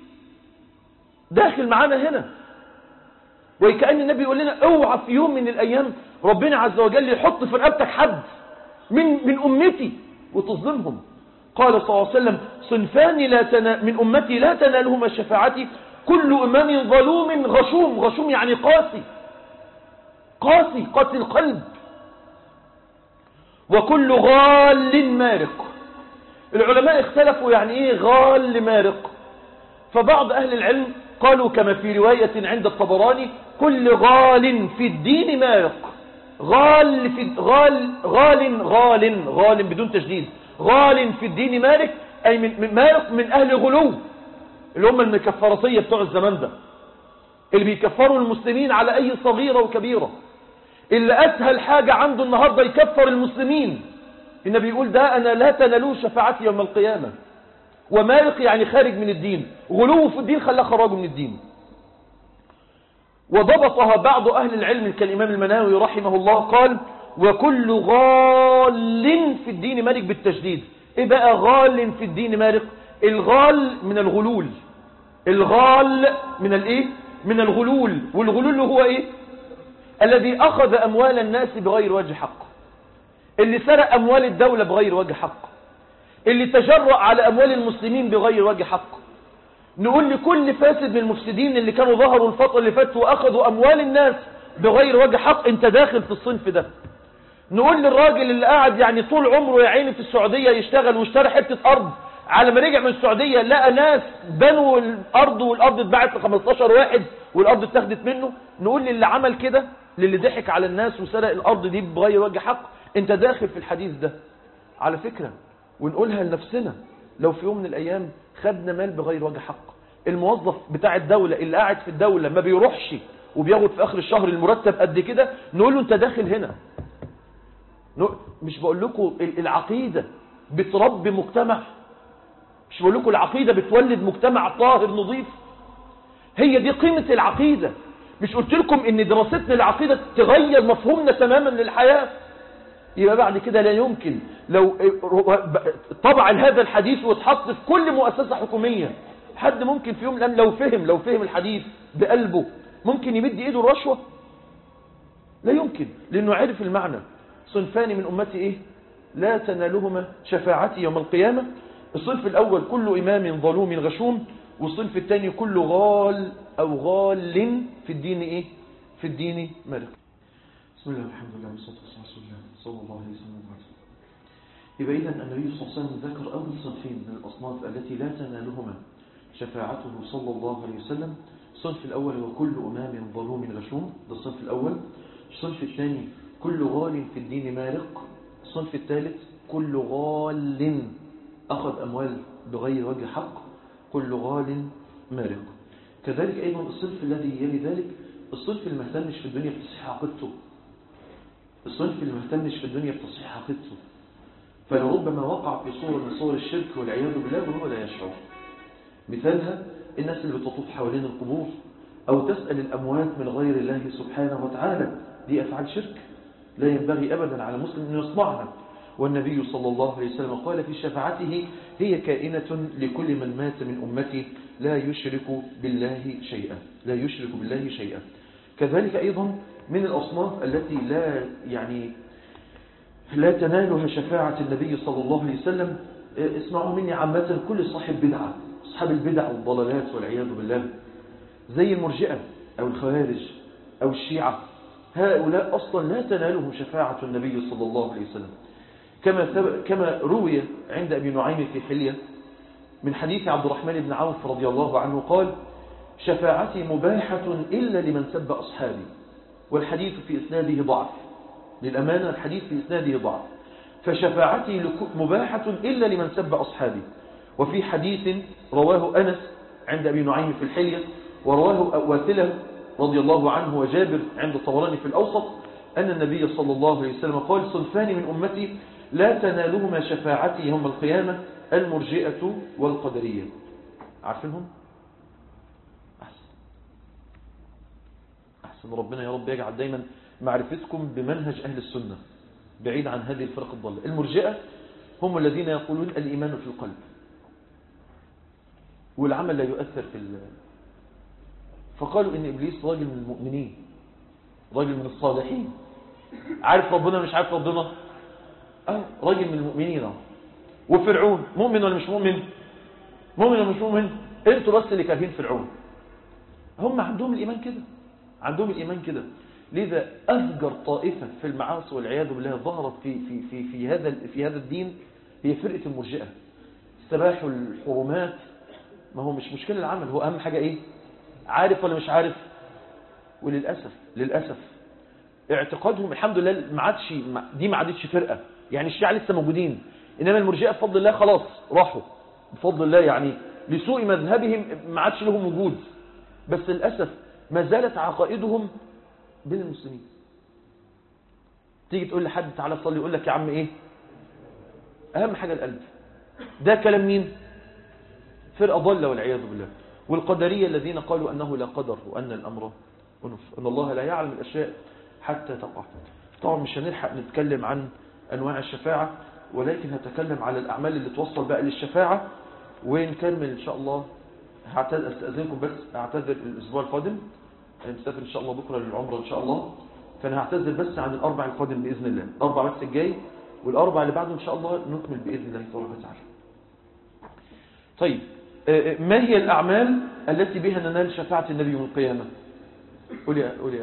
داخل معانا هنا وكأن النبي يقول لنا اوعى في يوم من الأيام ربنا عز وجل يحط في رقبتك حد من من أمتي وتظلمهم قال صلى الله عليه وسلم صنفان لا تنا من أمتي لا تنالهما شفاعتي كل إمام ظلوم غشوم غشوم يعني قاسي قاسي قاسي القلب وكل غال مارق العلماء اختلفوا يعني ايه غال مارق فبعض أهل العلم قالوا كما في رواية عند الطبراني كل غال في الدين مارق غال في غال غال غال غال بدون تشديد غال في الدين مارق أي من مارق من أهل غلو اللي هم المكفرطية بتوع الزمان ده اللي بيكفروا المسلمين على أي صغيرة وكبيرة اللي أسهل حاجة عنده النهاردة يكفر المسلمين النبي يقول ده أنا لا تنالوا شفاعتي يوم القيامة ومارق يعني خارج من الدين غلو في الدين خلاه خراجه من الدين وضبطها بعض أهل العلم كالإمام المناوي رحمه الله قال وكل غال في الدين مالك بالتجديد ايه بقى غال في الدين مالك الغال من الغلول الغال من الايه من الغلول والغلول هو ايه الذي اخذ اموال الناس بغير وجه حق اللي سرق اموال الدولة بغير وجه حق اللي تجرأ على اموال المسلمين بغير وجه حق نقول لكل فاسد من المفسدين اللي كانوا ظهروا الفترة اللي فاتت واخذوا اموال الناس بغير وجه حق انت داخل في الصنف ده نقول للراجل اللي قاعد يعني طول عمره يا عيني في السعودية يشتغل واشترى حتة ارض على ما رجع من السعودية لقى ناس بنوا الارض والارض اتباعت ل 15 واحد والارض اتاخدت منه نقول للي عمل كده للي ضحك على الناس وسرق الارض دي بغير وجه حق انت داخل في الحديث ده على فكرة ونقولها لنفسنا لو في يوم من الايام خدنا مال بغير وجه حق الموظف بتاع الدولة اللي قاعد في الدولة ما بيروحش وبياخد في اخر الشهر المرتب قد كده نقول له انت داخل هنا مش بقول لكم العقيدة بتربي مجتمع مش بقول لكم العقيدة بتولد مجتمع طاهر نظيف هي دي قيمة العقيدة مش قلت لكم ان دراستنا العقيدة تغير مفهومنا تماما للحياة يبقى بعد كده لا يمكن لو طبع هذا الحديث واتحط في كل مؤسسة حكومية حد ممكن في يوم من الأيام لو فهم لو فهم الحديث بقلبه ممكن يمد ايده الرشوة لا يمكن لانه عرف المعنى صنفان من أمتي إيه لا تنالهما شفاعتي يوم القيامة الصنف الأول كل إمام ظلوم غشوم والصنف الثاني كل غال أو غال في الدين إيه في الدين مرق بسم الله الحمد لله والصلاة والسلام على رسول الله صلى الله عليه وسلم يبقى إذا النبي صلى الله عليه وسلم ذكر أول صنفين من الأصناف التي لا تنالهما شفاعته صلى الله عليه وسلم الصنف الأول هو كل أمام ظلوم غشوم ده الصنف الأول الصنف الثاني كل غال في الدين مارق الصنف الثالث كل غال أخذ أموال بغير وجه حق كل غال مارق كذلك أيضا الصنف الذي يلي ذلك الصنف اللي مهتمش في الدنيا بتصحيح عقيدته الصنف اللي مهتمش في الدنيا بتصحيح عقيدته فلربما وقع في صور من صور الشرك والعياذ بالله وهو لا يشعر مثالها الناس اللي بتطوف حوالين القبور أو تسأل الأموات من غير الله سبحانه وتعالى دي أفعال شرك لا ينبغي أبدا على مسلم أن يصنعها والنبي صلى الله عليه وسلم قال في شفاعته هي كائنة لكل من مات من أمتي لا يشرك بالله شيئا لا يشرك بالله شيئا كذلك أيضا من الأصناف التي لا يعني لا تنالها شفاعة النبي صلى الله عليه وسلم اسمعوا مني عامة كل صاحب بدعة أصحاب البدع والضلالات والعياذ بالله زي المرجئة أو الخوارج أو الشيعة هؤلاء أصلا لا تنالهم شفاعة النبي صلى الله عليه وسلم كما, كما روي عند أبي نعيم في حلية من حديث عبد الرحمن بن عوف رضي الله عنه قال شفاعتي مباحة إلا لمن سب أصحابي والحديث في إسناده ضعف للأمانة الحديث في إسناده ضعف فشفاعتي مباحة إلا لمن سب أصحابي وفي حديث رواه أنس عند أبي نعيم في الحلية ورواه واثلة رضي الله عنه وجابر عند الطبراني في الأوسط أن النبي صلى الله عليه وسلم قال صنفان من أمتي لا تنالهما شفاعتي يوم القيامة المرجئة والقدرية عارفينهم؟ أحسن أحسن ربنا يا رب يجعل دايما معرفتكم بمنهج أهل السنة بعيد عن هذه الفرق الضالة المرجئة هم الذين يقولون الإيمان في القلب والعمل لا يؤثر في فقالوا إن إبليس راجل من المؤمنين راجل من الصالحين عارف ربنا مش عارف ربنا أه راجل من المؤمنين وفرعون مؤمن ولا مش مؤمن مؤمن ولا مش مؤمن انتوا بس اللي كارهين فرعون هم عندهم الإيمان كده عندهم الإيمان كده لذا أفجر طائفة في المعاصي والعياذ بالله ظهرت في, في, في, في, هذا, في هذا الدين هي فرقة المرجئة السباح والحرمات ما هو مش مشكلة العمل هو أهم حاجة إيه عارف ولا مش عارف وللأسف للأسف اعتقادهم الحمد لله ما عادش دي ما عادتش فرقة يعني الشيعة لسه موجودين إنما المرجئة بفضل الله خلاص راحوا بفضل الله يعني لسوء مذهبهم ما عادش لهم وجود بس للأسف ما زالت عقائدهم بين المسلمين تيجي تقول لحد تعالى صلي يقول لك يا عم ايه اهم حاجة القلب ده كلام مين فرقة ضالة والعياذ بالله والقدرية الذين قالوا أنه لا قدر وأن الأمر أنف أن الله لا يعلم الأشياء حتى تقع طبعا مش هنلحق نتكلم عن أنواع الشفاعة ولكن هتكلم على الأعمال اللي توصل بقى للشفاعة ونكمل إن شاء الله أستأذنكم بس أعتذر الأسبوع القادم مسافر إن شاء الله بكرة للعمرة إن شاء الله فأنا هعتذر بس عن الأربع القادم بإذن الله الأربع بس الجاي والأربع اللي بعده إن شاء الله نكمل بإذن الله تبارك وتعالى طيب ما هي الأعمال التي بها ننال شفاعة النبي يوم القيامة قولي يا قولي يا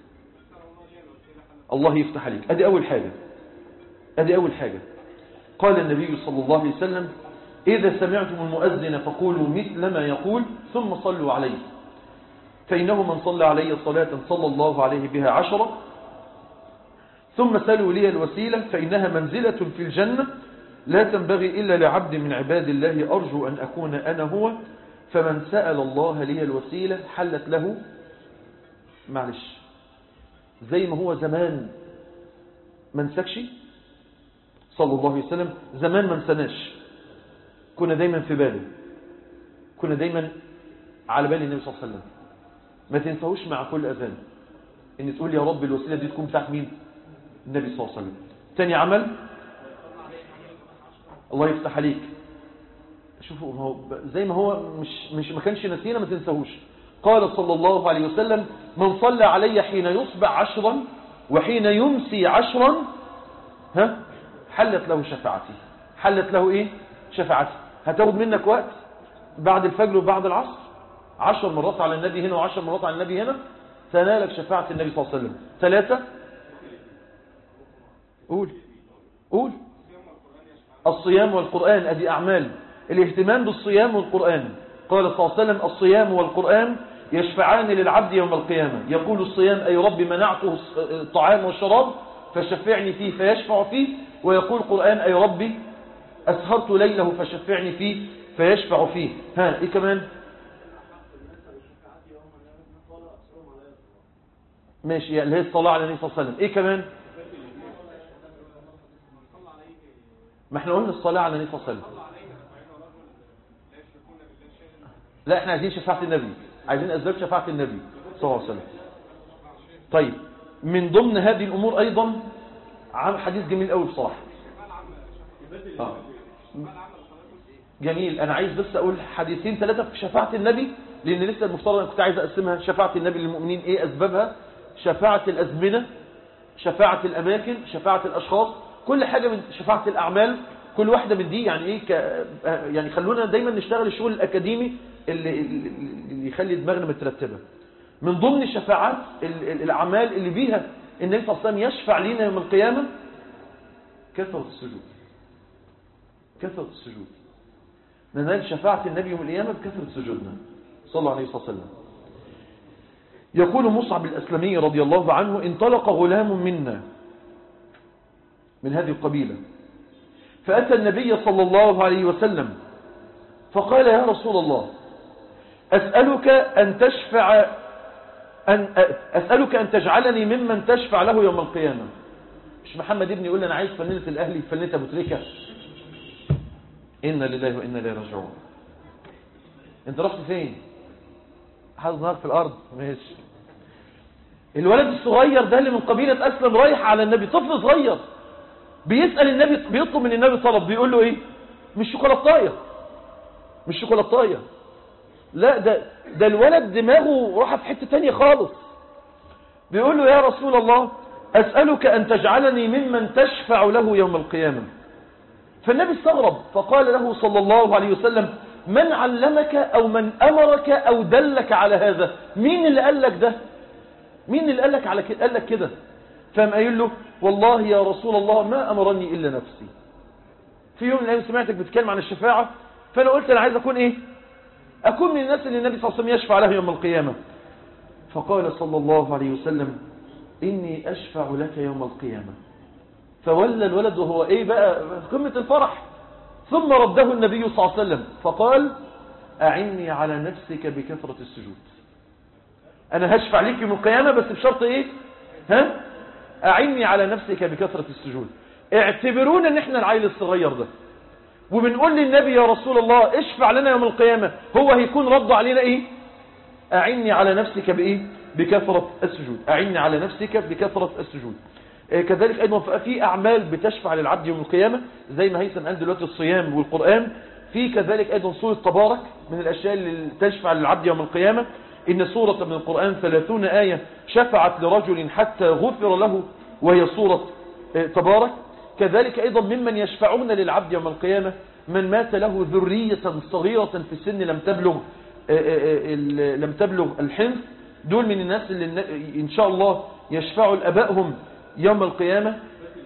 الله يفتح عليك ادي أول حاجة ادي أول حاجة قال النبي صلى الله عليه وسلم إذا سمعتم المؤذن فقولوا مثل ما يقول ثم صلوا عليه فإنه من صلى علي صلاة صلى الله عليه بها عشرة ثم سلوا لي الوسيلة فإنها منزلة في الجنة لا تنبغي إلا لعبد من عباد الله أرجو أن أكون أنا هو فمن سأل الله لي الوسيلة حلت له معلش زي ما هو زمان ما نسكش صلى الله عليه وسلم زمان ما نسناش كنا دايما في باله كنا دايما على بال النبي صلى الله عليه وسلم ما تنسوش مع كل أذان ان تقول يا رب الوسيلة دي تكون بتاعت مين النبي صلى الله عليه وسلم تاني عمل الله يفتح عليك شوفوا هو زي ما هو مش مش ما كانش نسينا ما تنساهوش قال صلى الله عليه وسلم من صلى علي حين يصبح عشرا وحين يمسي عشرا ها حلت له شفاعتي حلت له ايه شفاعتي هتاخد منك وقت بعد الفجر وبعد العصر عشر مرات على النبي هنا وعشر مرات على النبي هنا تنالك شفاعة النبي صلى الله عليه وسلم ثلاثة قول قول الصيام والقرآن أدي أعمال الاهتمام بالصيام والقرآن قال صلى الله عليه وسلم الصيام والقرآن يشفعان للعبد يوم القيامة يقول الصيام أي رب منعته الطعام والشراب فشفعني فيه فيشفع فيه ويقول القرآن أي ربي أسهرت ليله فشفعني فيه فيشفع فيه ها إيه كمان ماشي اللي هي الصلاة على النبي صلى الله عليه وسلم إيه كمان ما احنا قلنا الصلاة على النبي صلى الله عليه وسلم لا احنا عايزين شفاعة النبي عايزين أسباب شفاعة النبي صلى الله عليه وسلم طيب من ضمن هذه الأمور أيضا عام حديث جميل قوي بصراحة آه. جميل أنا عايز بس أقول حديثين ثلاثة في شفاعة النبي لأن لسه المفترض أنا كنت عايز أقسمها شفاعة النبي للمؤمنين إيه أسبابها شفاعة الأزمنة شفاعة الأماكن شفاعة الأشخاص كل حاجة من شفاعة الأعمال كل واحدة من دي يعني إيه ك... يعني خلونا دايما نشتغل الشغل الأكاديمي اللي, اللي يخلي دماغنا مترتبة من ضمن الشفاعات الأعمال اللي بيها النبي صلى الله عليه وسلم يشفع لنا يوم القيامة كثرة السجود كثرة السجود ننال شفاعة النبي يوم القيامة بكثرة سجودنا صلى الله عليه وسلم يقول مصعب الأسلمي رضي الله عنه انطلق غلام منا من هذه القبيلة فأتى النبي صلى الله عليه وسلم فقال يا رسول الله أسألك أن تشفع أن أسألك أن تجعلني ممن تشفع له يوم القيامة مش محمد ابني يقول لي أنا عايز فننة الأهلي فننة أبو تريكة إنا لله وإنا إليه راجعون أنت رحت فين حاطط نار في الأرض ماشي الولد الصغير ده اللي من قبيلة أسلم رايح على النبي طفل صغير بيسأل النبي بيطلب من النبي طلب بيقول له إيه مش شوكولاتايه مش شوكولاتايه لا ده ده الولد دماغه راح في حتة تانية خالص بيقول له يا رسول الله أسألك أن تجعلني ممن تشفع له يوم القيامة فالنبي استغرب فقال له صلى الله عليه وسلم من علمك أو من أمرك أو دلك على هذا مين اللي قال لك ده مين اللي قال لك على كده قال لك كده فقام قايل له والله يا رسول الله ما أمرني إلا نفسي في يوم من الأيام سمعتك بتتكلم عن الشفاعة فأنا قلت أنا عايز أكون إيه أكون من الناس اللي النبي صلى الله عليه وسلم يشفع له يوم القيامة فقال صلى الله عليه وسلم إني أشفع لك يوم القيامة فولى الولد وهو إيه بقى قمة الفرح ثم رده النبي صلى الله عليه وسلم فقال أعني على نفسك بكثرة السجود أنا هشفع لك يوم القيامة بس بشرط إيه ها أعني على نفسك بكثرة السجود اعتبرونا ان احنا العيل الصغير ده وبنقول للنبي يا رسول الله اشفع لنا يوم القيامة هو هيكون رد علينا ايه أعني على نفسك بإيه بكثرة السجود أعني على نفسك بكثرة السجود كذلك أيضا في أعمال بتشفع للعبد يوم القيامة زي ما هيثم قال دلوقتي الصيام والقرآن في كذلك أيضا سورة تبارك من الأشياء اللي تشفع للعبد يوم القيامة إن سورة من القرآن ثلاثون آية شفعت لرجل حتى غفر له وهي سورة تبارك كذلك أيضا ممن يشفعون للعبد يوم القيامة من مات له ذرية صغيرة في السن لم تبلغ لم تبلغ الحنث دول من الناس اللي إن شاء الله يشفعوا لأبائهم يوم القيامة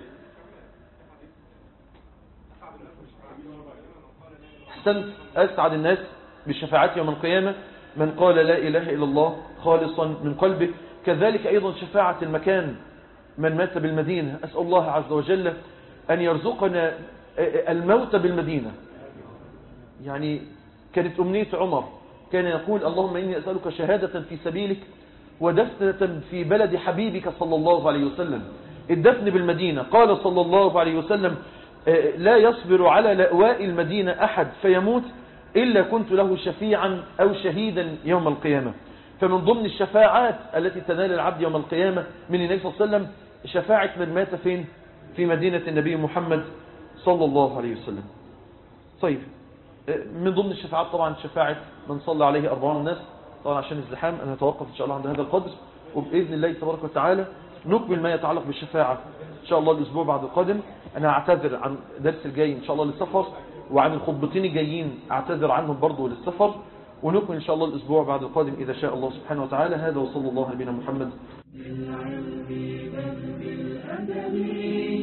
احسنت أسعد الناس بالشفاعات يوم القيامة من قال لا إله إلا الله خالصا من قلبه كذلك أيضا شفاعة المكان من مات بالمدينة أسأل الله عز وجل أن يرزقنا الموت بالمدينة يعني كانت أمنية عمر كان يقول اللهم إني أسألك شهادة في سبيلك ودفنة في بلد حبيبك صلى الله عليه وسلم الدفن بالمدينة قال صلى الله عليه وسلم لا يصبر على لأواء المدينة أحد فيموت إلا كنت له شفيعا أو شهيدا يوم القيامة فمن ضمن الشفاعات التي تنال العبد يوم القيامة من النبي صلى الله عليه وسلم شفاعة من مات فين في مدينة النبي محمد صلى الله عليه وسلم طيب من ضمن الشفاعات طبعا شفاعة من صلى عليه أربعون الناس طبعا عشان الزحام أنا أتوقف إن شاء الله عند هذا القدر وبإذن الله تبارك وتعالى نكمل ما يتعلق بالشفاعة إن شاء الله الأسبوع بعد القادم أنا أعتذر عن درس الجاي إن شاء الله للسفر وعن الخطبتين الجايين أعتذر عنهم برضو للسفر ونكمل إن شاء الله الأسبوع بعد القادم إذا شاء الله سبحانه وتعالى هذا وصلى الله على نبينا محمد بالعلم بل بالأدب